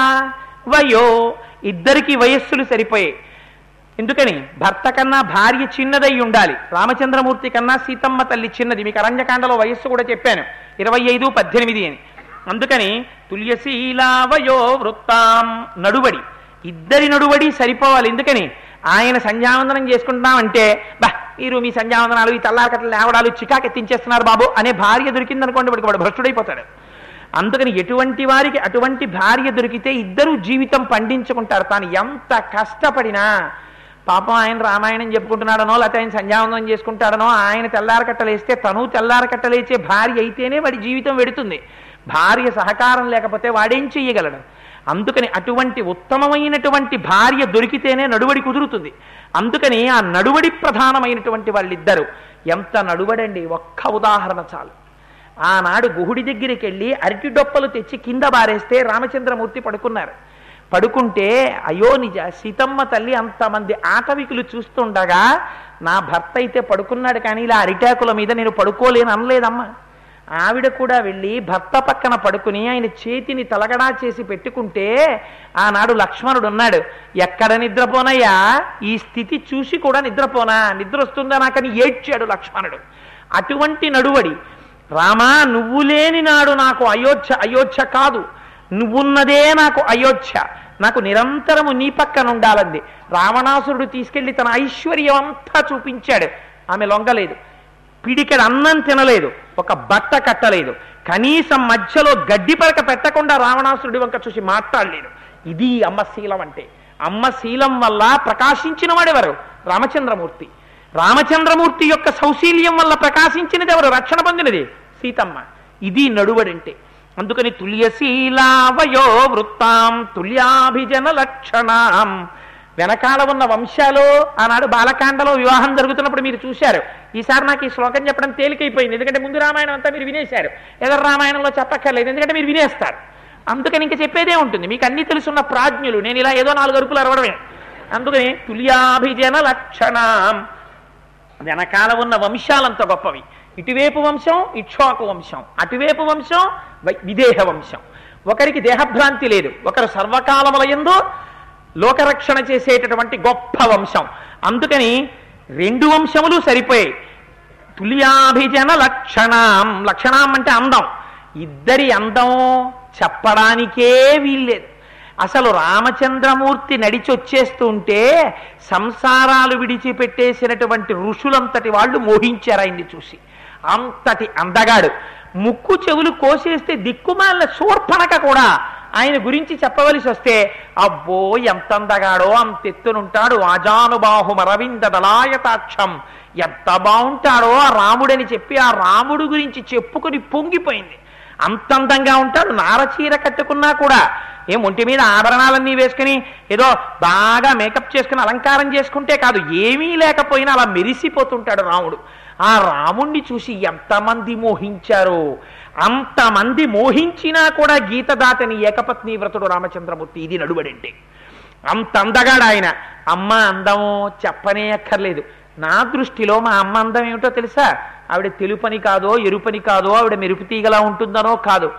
వయో ఇద్దరికి వయస్సులు సరిపోయాయి ఎందుకని భర్త కన్నా భార్య చిన్నదై ఉండాలి రామచంద్రమూర్తి కన్నా సీతమ్మ తల్లి చిన్నది మీకు అరణ్యకాండలో వయస్సు కూడా చెప్పాను ఇరవై ఐదు పద్దెనిమిది అని అందుకని తుల్యశీలావయో వృత్తాం నడువడి ఇద్దరి నడువడి సరిపోవాలి ఎందుకని ఆయన సంధ్యావందనం చేసుకుంటున్నామంటే బా మీరు మీ సంధ్యావందనాలు ఈ తల్లాకట్లు లేవడాలు చికాకెత్తించేస్తున్నారు బాబు అనే భార్య దొరికిందనుకోండి వాడికి వాడు భ్రష్టుడైపోతాడు అందుకని ఎటువంటి వారికి అటువంటి భార్య దొరికితే ఇద్దరు జీవితం పండించుకుంటారు తాను ఎంత కష్టపడినా పాపం ఆయన రామాయణం చెప్పుకుంటున్నాడనో లేకపోతే ఆయన సంధ్యావందనం చేసుకుంటాడనో ఆయన తెల్లారకట్టలేస్తే తను తెల్లారకట్టలేచే భార్య అయితేనే వాడి జీవితం వెడుతుంది భార్య సహకారం లేకపోతే వాడేం చెయ్యగలడు అందుకని అటువంటి ఉత్తమమైనటువంటి భార్య దొరికితేనే నడువడి కుదురుతుంది అందుకని ఆ నడువడి ప్రధానమైనటువంటి వాళ్ళిద్దరు ఎంత నడువడండి ఒక్క ఉదాహరణ చాలు ఆనాడు గుహుడి దగ్గరికి వెళ్ళి అరటి డొప్పలు తెచ్చి కింద బారేస్తే రామచంద్రమూర్తి పడుకున్నారు పడుకుంటే అయ్యో నిజ సీతమ్మ తల్లి అంతమంది ఆటవికులు చూస్తుండగా నా భర్త అయితే పడుకున్నాడు కానీ ఇలా అరిటాకుల మీద నేను పడుకోలేను అనలేదమ్మా ఆవిడ కూడా వెళ్ళి భర్త పక్కన పడుకుని ఆయన చేతిని తలగడా చేసి పెట్టుకుంటే ఆనాడు లక్ష్మణుడు ఉన్నాడు ఎక్కడ నిద్రపోనయ్యా ఈ స్థితి చూసి కూడా నిద్రపోనా నిద్ర వస్తుందా నాకని ఏడ్చాడు లక్ష్మణుడు అటువంటి నడువడి రామా నువ్వు లేని నాడు నాకు అయోధ్య అయోధ్య కాదు నువ్వున్నదే నాకు అయోధ్య నాకు నిరంతరము నీ పక్కన ఉండాలంది రావణాసురుడు తీసుకెళ్లి తన ఐశ్వర్యం అంతా చూపించాడు ఆమె లొంగలేదు పిడికెడు అన్నం తినలేదు ఒక బట్ట కట్టలేదు కనీసం మధ్యలో గడ్డి పరక పెట్టకుండా రావణాసురుడి వంక చూసి మాట్లాడలేదు ఇది అమ్మ శీలం అంటే అమ్మ శీలం వల్ల ప్రకాశించిన వాడెవరు రామచంద్రమూర్తి రామచంద్రమూర్తి యొక్క సౌశీల్యం వల్ల ప్రకాశించినది ఎవరు రక్షణ పొందినది సీతమ్మ ఇది నడువడంటే అందుకని తుల్యశీలావయో వృత్తాం తుల్యాభిజన లక్షణాం వెనకాల ఉన్న వంశాలు ఆనాడు బాలకాండలో వివాహం జరుగుతున్నప్పుడు మీరు చూశారు ఈసారి నాకు ఈ శ్లోకం చెప్పడం తేలికైపోయింది ఎందుకంటే ముందు రామాయణం అంతా మీరు వినేశారు ఎదరు రామాయణంలో చెప్పక్కర్లేదు ఎందుకంటే మీరు వినేస్తారు అందుకని ఇంకా చెప్పేదే ఉంటుంది మీకు అన్ని తెలుసున్న ప్రాజ్ఞులు నేను ఇలా ఏదో నాలుగు అరుపులు అరవడమే అందుకని తుల్యాభిజన లక్షణం వెనకాల ఉన్న వంశాలంత గొప్పవి ఇటువైపు వంశం ఇక్ష్వాకు వంశం అటువైపు వంశం వై- విదేహ వంశం ఒకరికి దేహభ్రాంతి లేదు ఒకరు సర్వకాలములయందు లోకరక్షణ చేసేటటువంటి గొప్ప వంశం అందుకని రెండు వంశములు సరిపోయాయి తుల్యాభిజన లక్షణం లక్షణం అంటే అందం ఇద్దరి అందం చెప్పడానికే వీల్లేదు అసలు రామచంద్రమూర్తి నడిచొచ్చేస్తుంటే సంసారాలు విడిచిపెట్టేసినటువంటి ఋషులంతటి వాళ్ళు మోహించారు ఆయన్ని చూసి అంతటి అందగాడు ముక్కు చెవులు కోసేస్తే దిక్కుమాలిన శూర్పణక కూడా ఆయన గురించి చెప్పవలసి వస్తే అబ్బో ఎంత అందగాడో అంత ఎత్తునుంటాడు ఆజానుబాహు మరవింద దళాయతాక్షం ఎంత బాగుంటాడో ఆ రాముడని చెప్పి ఆ రాముడు గురించి చెప్పుకొని పొంగిపోయింది అంత అందంగా ఉంటాడు నారచీర కట్టుకున్నా కూడా ఏం ఒంటి మీద ఆభరణాలన్నీ వేసుకుని ఏదో బాగా మేకప్ చేసుకుని అలంకారం చేసుకుంటే కాదు ఏమీ లేకపోయినా అలా మెరిసిపోతుంటాడు రాముడు ఆ రాముణ్ణి చూసి ఎంతమంది మోహించారో అంతమంది మోహించినా కూడా గీతదాతని ఏకపత్ని వ్రతుడు రామచంద్రమూర్తి ఇది నడుబడంటే అంత అందగాడు ఆయన అమ్మ అందమో చెప్పనే అక్కర్లేదు నా దృష్టిలో మా అమ్మ అందం ఏమిటో తెలుసా ఆవిడ తెలుపని కాదో ఎరుపని కాదో ఆవిడ మెరుపు తీగలా ఉంటుందనో కాదు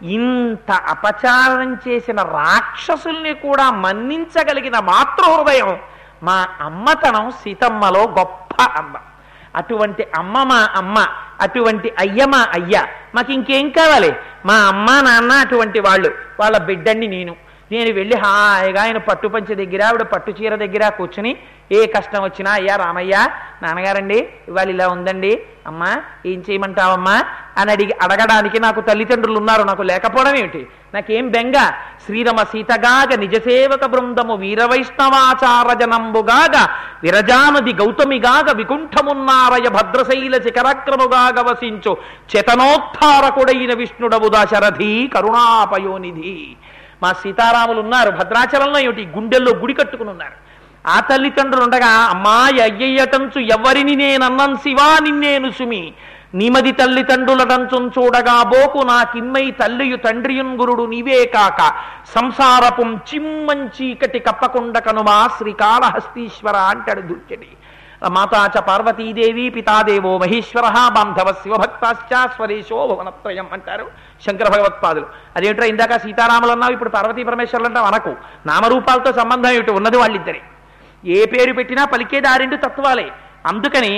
ఇంత అపచారం చేసిన రాక్షసుల్ని కూడా మన్నించగలిగిన మాతృహృదయం మా అమ్మతనం సీతమ్మలో గొప్ప అమ్మ అటువంటి అమ్మ మా అమ్మ అటువంటి అయ్య మా అయ్య మాకు ఇంకేం కావాలి మా అమ్మ నాన్న అటువంటి వాళ్ళు వాళ్ళ బిడ్డని నేను నేను వెళ్ళి హాయిగా ఆయన పట్టుపంచ దగ్గర ఆవిడ పట్టు చీర దగ్గర కూర్చుని ఏ కష్టం వచ్చినా అయ్యా రామయ్య నాన్నగారండి ఇవాళ ఇలా ఉందండి అమ్మా ఏం చేయమంటావమ్మా అని అడిగి అడగడానికి నాకు తల్లిదండ్రులు ఉన్నారు నాకు లేకపోవడం ఏమిటి నాకేం బెంగ శ్రీరమ సీతగాగ నిజసేవక బృందము వీరవైష్ణవాచార జనంబుగాగ విరజానది గౌతమిగాగ వికుంఠమున్నారయ భద్రశైల శిఖరక్రముగాగ వసించు చేతనోత్థారకుడైన విష్ణుడవు దశరథి కరుణాపయోనిధి మా సీతారాములు ఉన్నారు భద్రాచలంలో ఏమిటి గుండెల్లో గుడి కట్టుకుని ఉన్నారు ఆ తల్లిదండ్రులు ఉండగా అమ్మాయి అయ్యయ్యటంచు ఎవరిని నేనన్నం శివా నిన్నేను సుమి నిమది తల్లిదండ్రులటంచున్ చూడగా బోకు నాకిమ్మై తల్లియు తండ్రియున్ గురుడు నీవే కాక సంసారపుం చిమ్మంచీకటి కప్పకుండ కనుమా శ్రీకాళహస్తీశ్వర అంటాడు దుర్చడి మాతాచ పార్వతీదేవి పితాదేవో మహేశ్వర బాంధవ శివభక్తాశ్చ స్వరేశో భువనత్రయం అంటారు శంకర భగవత్పాదులు అదేంటో ఇందాక సీతారాములు అన్నావు ఇప్పుడు పార్వతీ పరమేశ్వరులు అంటావు అనకు నామరూపాలతో సంబంధం ఏమిటి ఉన్నది వాళ్ళిద్దరి ఏ పేరు పెట్టినా పలికేది ఆ రెండు తత్వాలే అందుకని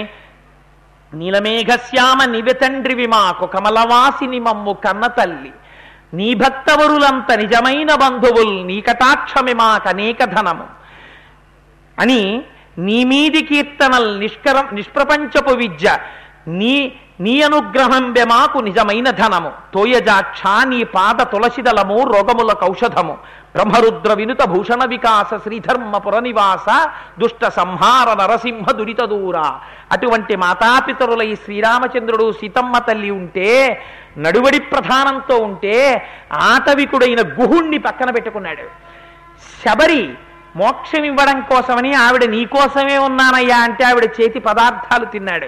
నీలమేఘశ్యామ నివెతండ్రివి మాకు కమలవాసిని మమ్ము కన్న తల్లి నీ భక్తవరులంత నిజమైన బంధువుల్ నీ కటాక్షమి మాకనేక ధనము అని నీ మీది కీర్తనల్ నిష్కరం నిష్ప్రపంచపు విద్య నీ నీ అనుగ్రహం మాకు నిజమైన ధనము తోయజాక్ష నీ పాద తులసిదలము రోగములకు ఔషధము బ్రహ్మరుద్ర వినుత భూషణ వికాస శ్రీధర్మపుర నివాస దుష్ట సంహార నరసింహ దురిత దూర అటువంటి మాతాపితరుల ఈ శ్రీరామచంద్రుడు సీతమ్మ తల్లి ఉంటే నడువడి ప్రధానంతో ఉంటే ఆటవికుడైన గుహుణ్ణి పక్కన పెట్టుకున్నాడు శబరి మోక్షం ఇవ్వడం కోసమని ఆవిడ నీకోసమే ఉన్నానయ్యా అంటే ఆవిడ చేతి పదార్థాలు తిన్నాడు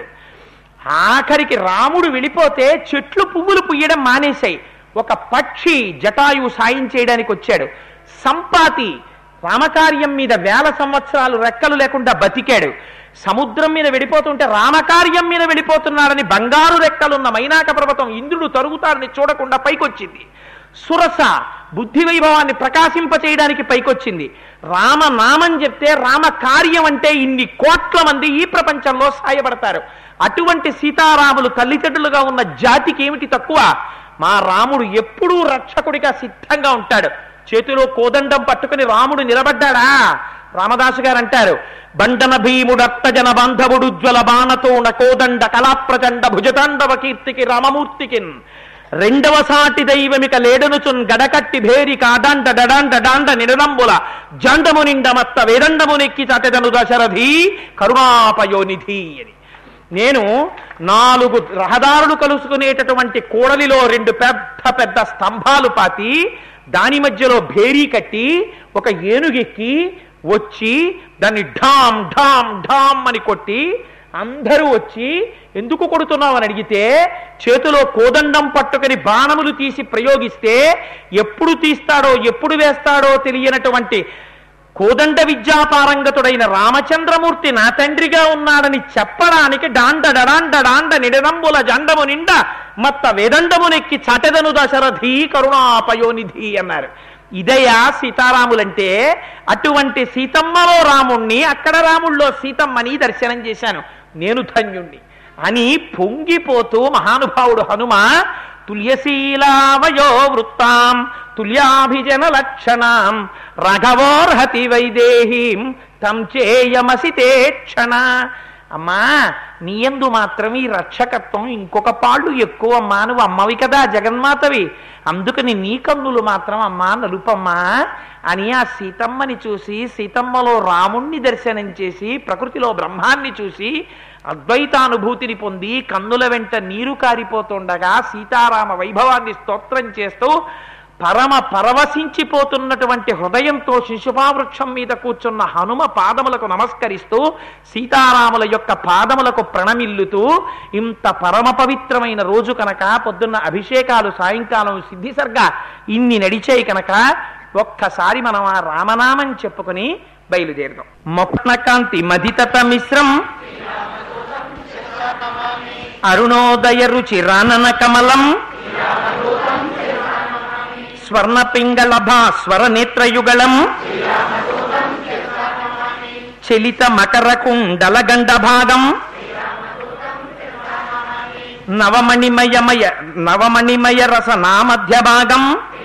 ఆఖరికి రాముడు వెళ్ళిపోతే చెట్లు పువ్వులు పుయ్యడం మానేశాయి ఒక పక్షి జటాయువు సాయం చేయడానికి వచ్చాడు సంపాతి రామకార్యం మీద వేల సంవత్సరాలు రెక్కలు లేకుండా బతికాడు సముద్రం మీద వెళ్ళిపోతుంటే రామకార్యం మీద వెళ్ళిపోతున్నాడని బంగారు రెక్కలున్న మైనాక పర్వతం ఇంద్రుడు తరుగుతాడని చూడకుండా పైకొచ్చింది సురస బుద్ధి వైభవాన్ని ప్రకాశింప చేయడానికి పైకొచ్చింది రామనామం చెప్తే రామ కార్యం అంటే ఇన్ని కోట్ల మంది ఈ ప్రపంచంలో సాయపడతారు అటువంటి సీతారాములు తల్లిదండ్రులుగా ఉన్న జాతికి ఏమిటి తక్కువ మా రాముడు ఎప్పుడూ రక్షకుడిగా సిద్ధంగా ఉంటాడు చేతిలో కోదండం పట్టుకుని రాముడు నిలబడ్డాడా రామదాసు గారు అంటారు బండన భీముడత్త జన బాంధవుడు జ్వల బాణతోణ కోదండ కళాప్రచండ భుజతాండవ కీర్తికి రామమూర్తికిన్ రెండవ సాటి దైవమిక లేడనుచున్ గడకట్టి భేరి కాడాండ డడాండ డాండ నిడనంబుల జండము నిండమత్త వేదండము నెక్కి చటెదను దశరథి కరుణాపయోనిధి అని నేను నాలుగు రహదారులు కలుసుకునేటటువంటి కూడలిలో రెండు పెద్ద పెద్ద స్తంభాలు పాతి దాని మధ్యలో భేరీ కట్టి ఒక ఏనుగెక్కి వచ్చి దాన్ని ఢామ్ ఢామ్ ఢామ్ అని కొట్టి అందరూ వచ్చి ఎందుకు కొడుతున్నావు అని అడిగితే చేతిలో కోదండం పట్టుకుని బాణములు తీసి ప్రయోగిస్తే ఎప్పుడు తీస్తాడో ఎప్పుడు వేస్తాడో తెలియనటువంటి కోదండ విద్యాపారంగతుడైన రామచంద్రమూర్తి నా తండ్రిగా ఉన్నాడని చెప్పడానికి డాండ డడాండ డాండ నిడదంబుల జండము నిండ మత్త వేదండమునెక్కి చటెదను దశరథి కరుణాపయోనిధి అన్నారు ఇదయా సీతారాములంటే అటువంటి సీతమ్మలో రాముణ్ణి అక్కడ రాముల్లో సీతమ్మని దర్శనం చేశాను నేను ధన్యుణ్ణి అని పొంగిపోతూ మహానుభావుడు హనుమ తుల్యశీలావయో వృత్తాం తుల్యాభిజన లక్షణాం రఘవోర్హతి వైదేహీం తం చేయమసితే క్షణ అమ్మా నీయందు మాత్రం ఈ రక్షకత్వం ఇంకొక పాళ్ళు ఎక్కువ అమ్మా నువ్వు అమ్మవి కదా జగన్మాతవి అందుకని నీ కన్నులు మాత్రం అమ్మా నలుపమ్మా అని ఆ సీతమ్మని చూసి సీతమ్మలో రాముణ్ణి దర్శనం చేసి ప్రకృతిలో బ్రహ్మాన్ని చూసి అద్వైతానుభూతిని పొంది కన్నుల వెంట నీరు కారిపోతుండగా సీతారామ వైభవాన్ని స్తోత్రం చేస్తూ పరమ పరవశించిపోతున్నటువంటి హృదయంతో శిశుపావృక్షం మీద కూర్చున్న హనుమ పాదములకు నమస్కరిస్తూ సీతారాముల యొక్క పాదములకు ప్రణమిల్లుతూ ఇంత పరమ పవిత్రమైన రోజు కనుక పొద్దున్న అభిషేకాలు సాయంకాలం సిద్ధిసర్గ ఇన్ని నడిచాయి కనుక ఒక్కసారి మనం ఆ రామనామం చెప్పుకుని బయలుదేరుదాం మొప్నకాంతి మదితత మిశ్రం అరుణోదయ రుచి రానన కమలం స్వర్ణ పింగళభా స్వర నేత్రయుగళం చలిత మకర కుండల గండ భాగం నవమణిమయమయ నవమణిమయ రస నామధ్య భాగం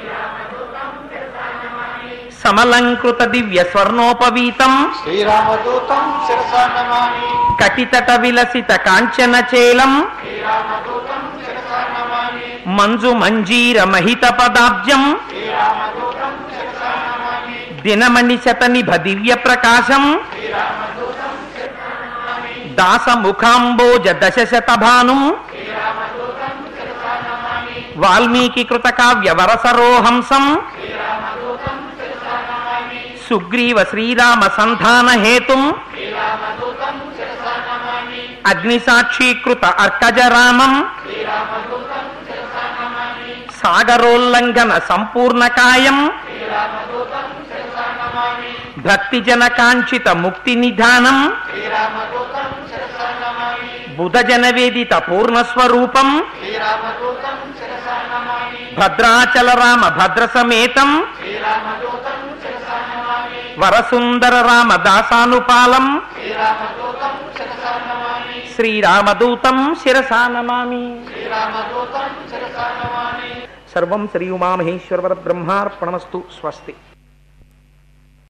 సమలంకృత దివ్య స్వర్ణోపవీతం శ్రీరామదూతం శిరసా నమామి కటితట విలసిత కాంచన చేలం శ్రీరామదూతం శిరసా నమామి మంజు మంజీర మహిత పదాబ్జం శ్రీరామదూతం శిరసా నమామి దినమణి శతనిభ దివ్య ప్రకాశం శ్రీరామదూతం శిరసా నమామి దాస ముఖాంబోజ దశ శతభానుం శ్రీరామదూతం శిరసా నమామి వాల్మీకి కృత కావ్య వరసరోహంసం శ్రీరామదూతం శిరసా నమామి సుగ్రీవ శ్రీరామ సంధాన హేతుం శ్రీరామదూతం శిరసా నమామి అగ్ని సాక్షీకృత అర్కజరామం శ్రీరామదూతం శిరసా నమామి సాగరోల్లంఘన సంపూర్ణకాయం శ్రీరామదూతం శిరసా నమామి భక్తిజన కాంక్షిత ముక్తి నిధానం శ్రీరామదూతం శిరసా నమామి బుధజన వేదిత పూర్ణస్వరూపం శ్రీరామదూతం శిరసా నమామి భద్రాచల రామ భద్ర సమేతం శ్రీరామదూతం శిరసా నమామి వరసుందర రామ దాసానుపాలం శ్రీరామదూతం శిరసా నమామి శ్రీరామదూతం శిరసా నమామి శ్రీరామదూతం శిరసా నమామి సర్వం శ్రీ ఉమామహేశ్వర బ్రహ్మార్పణమస్తు స్వస్తి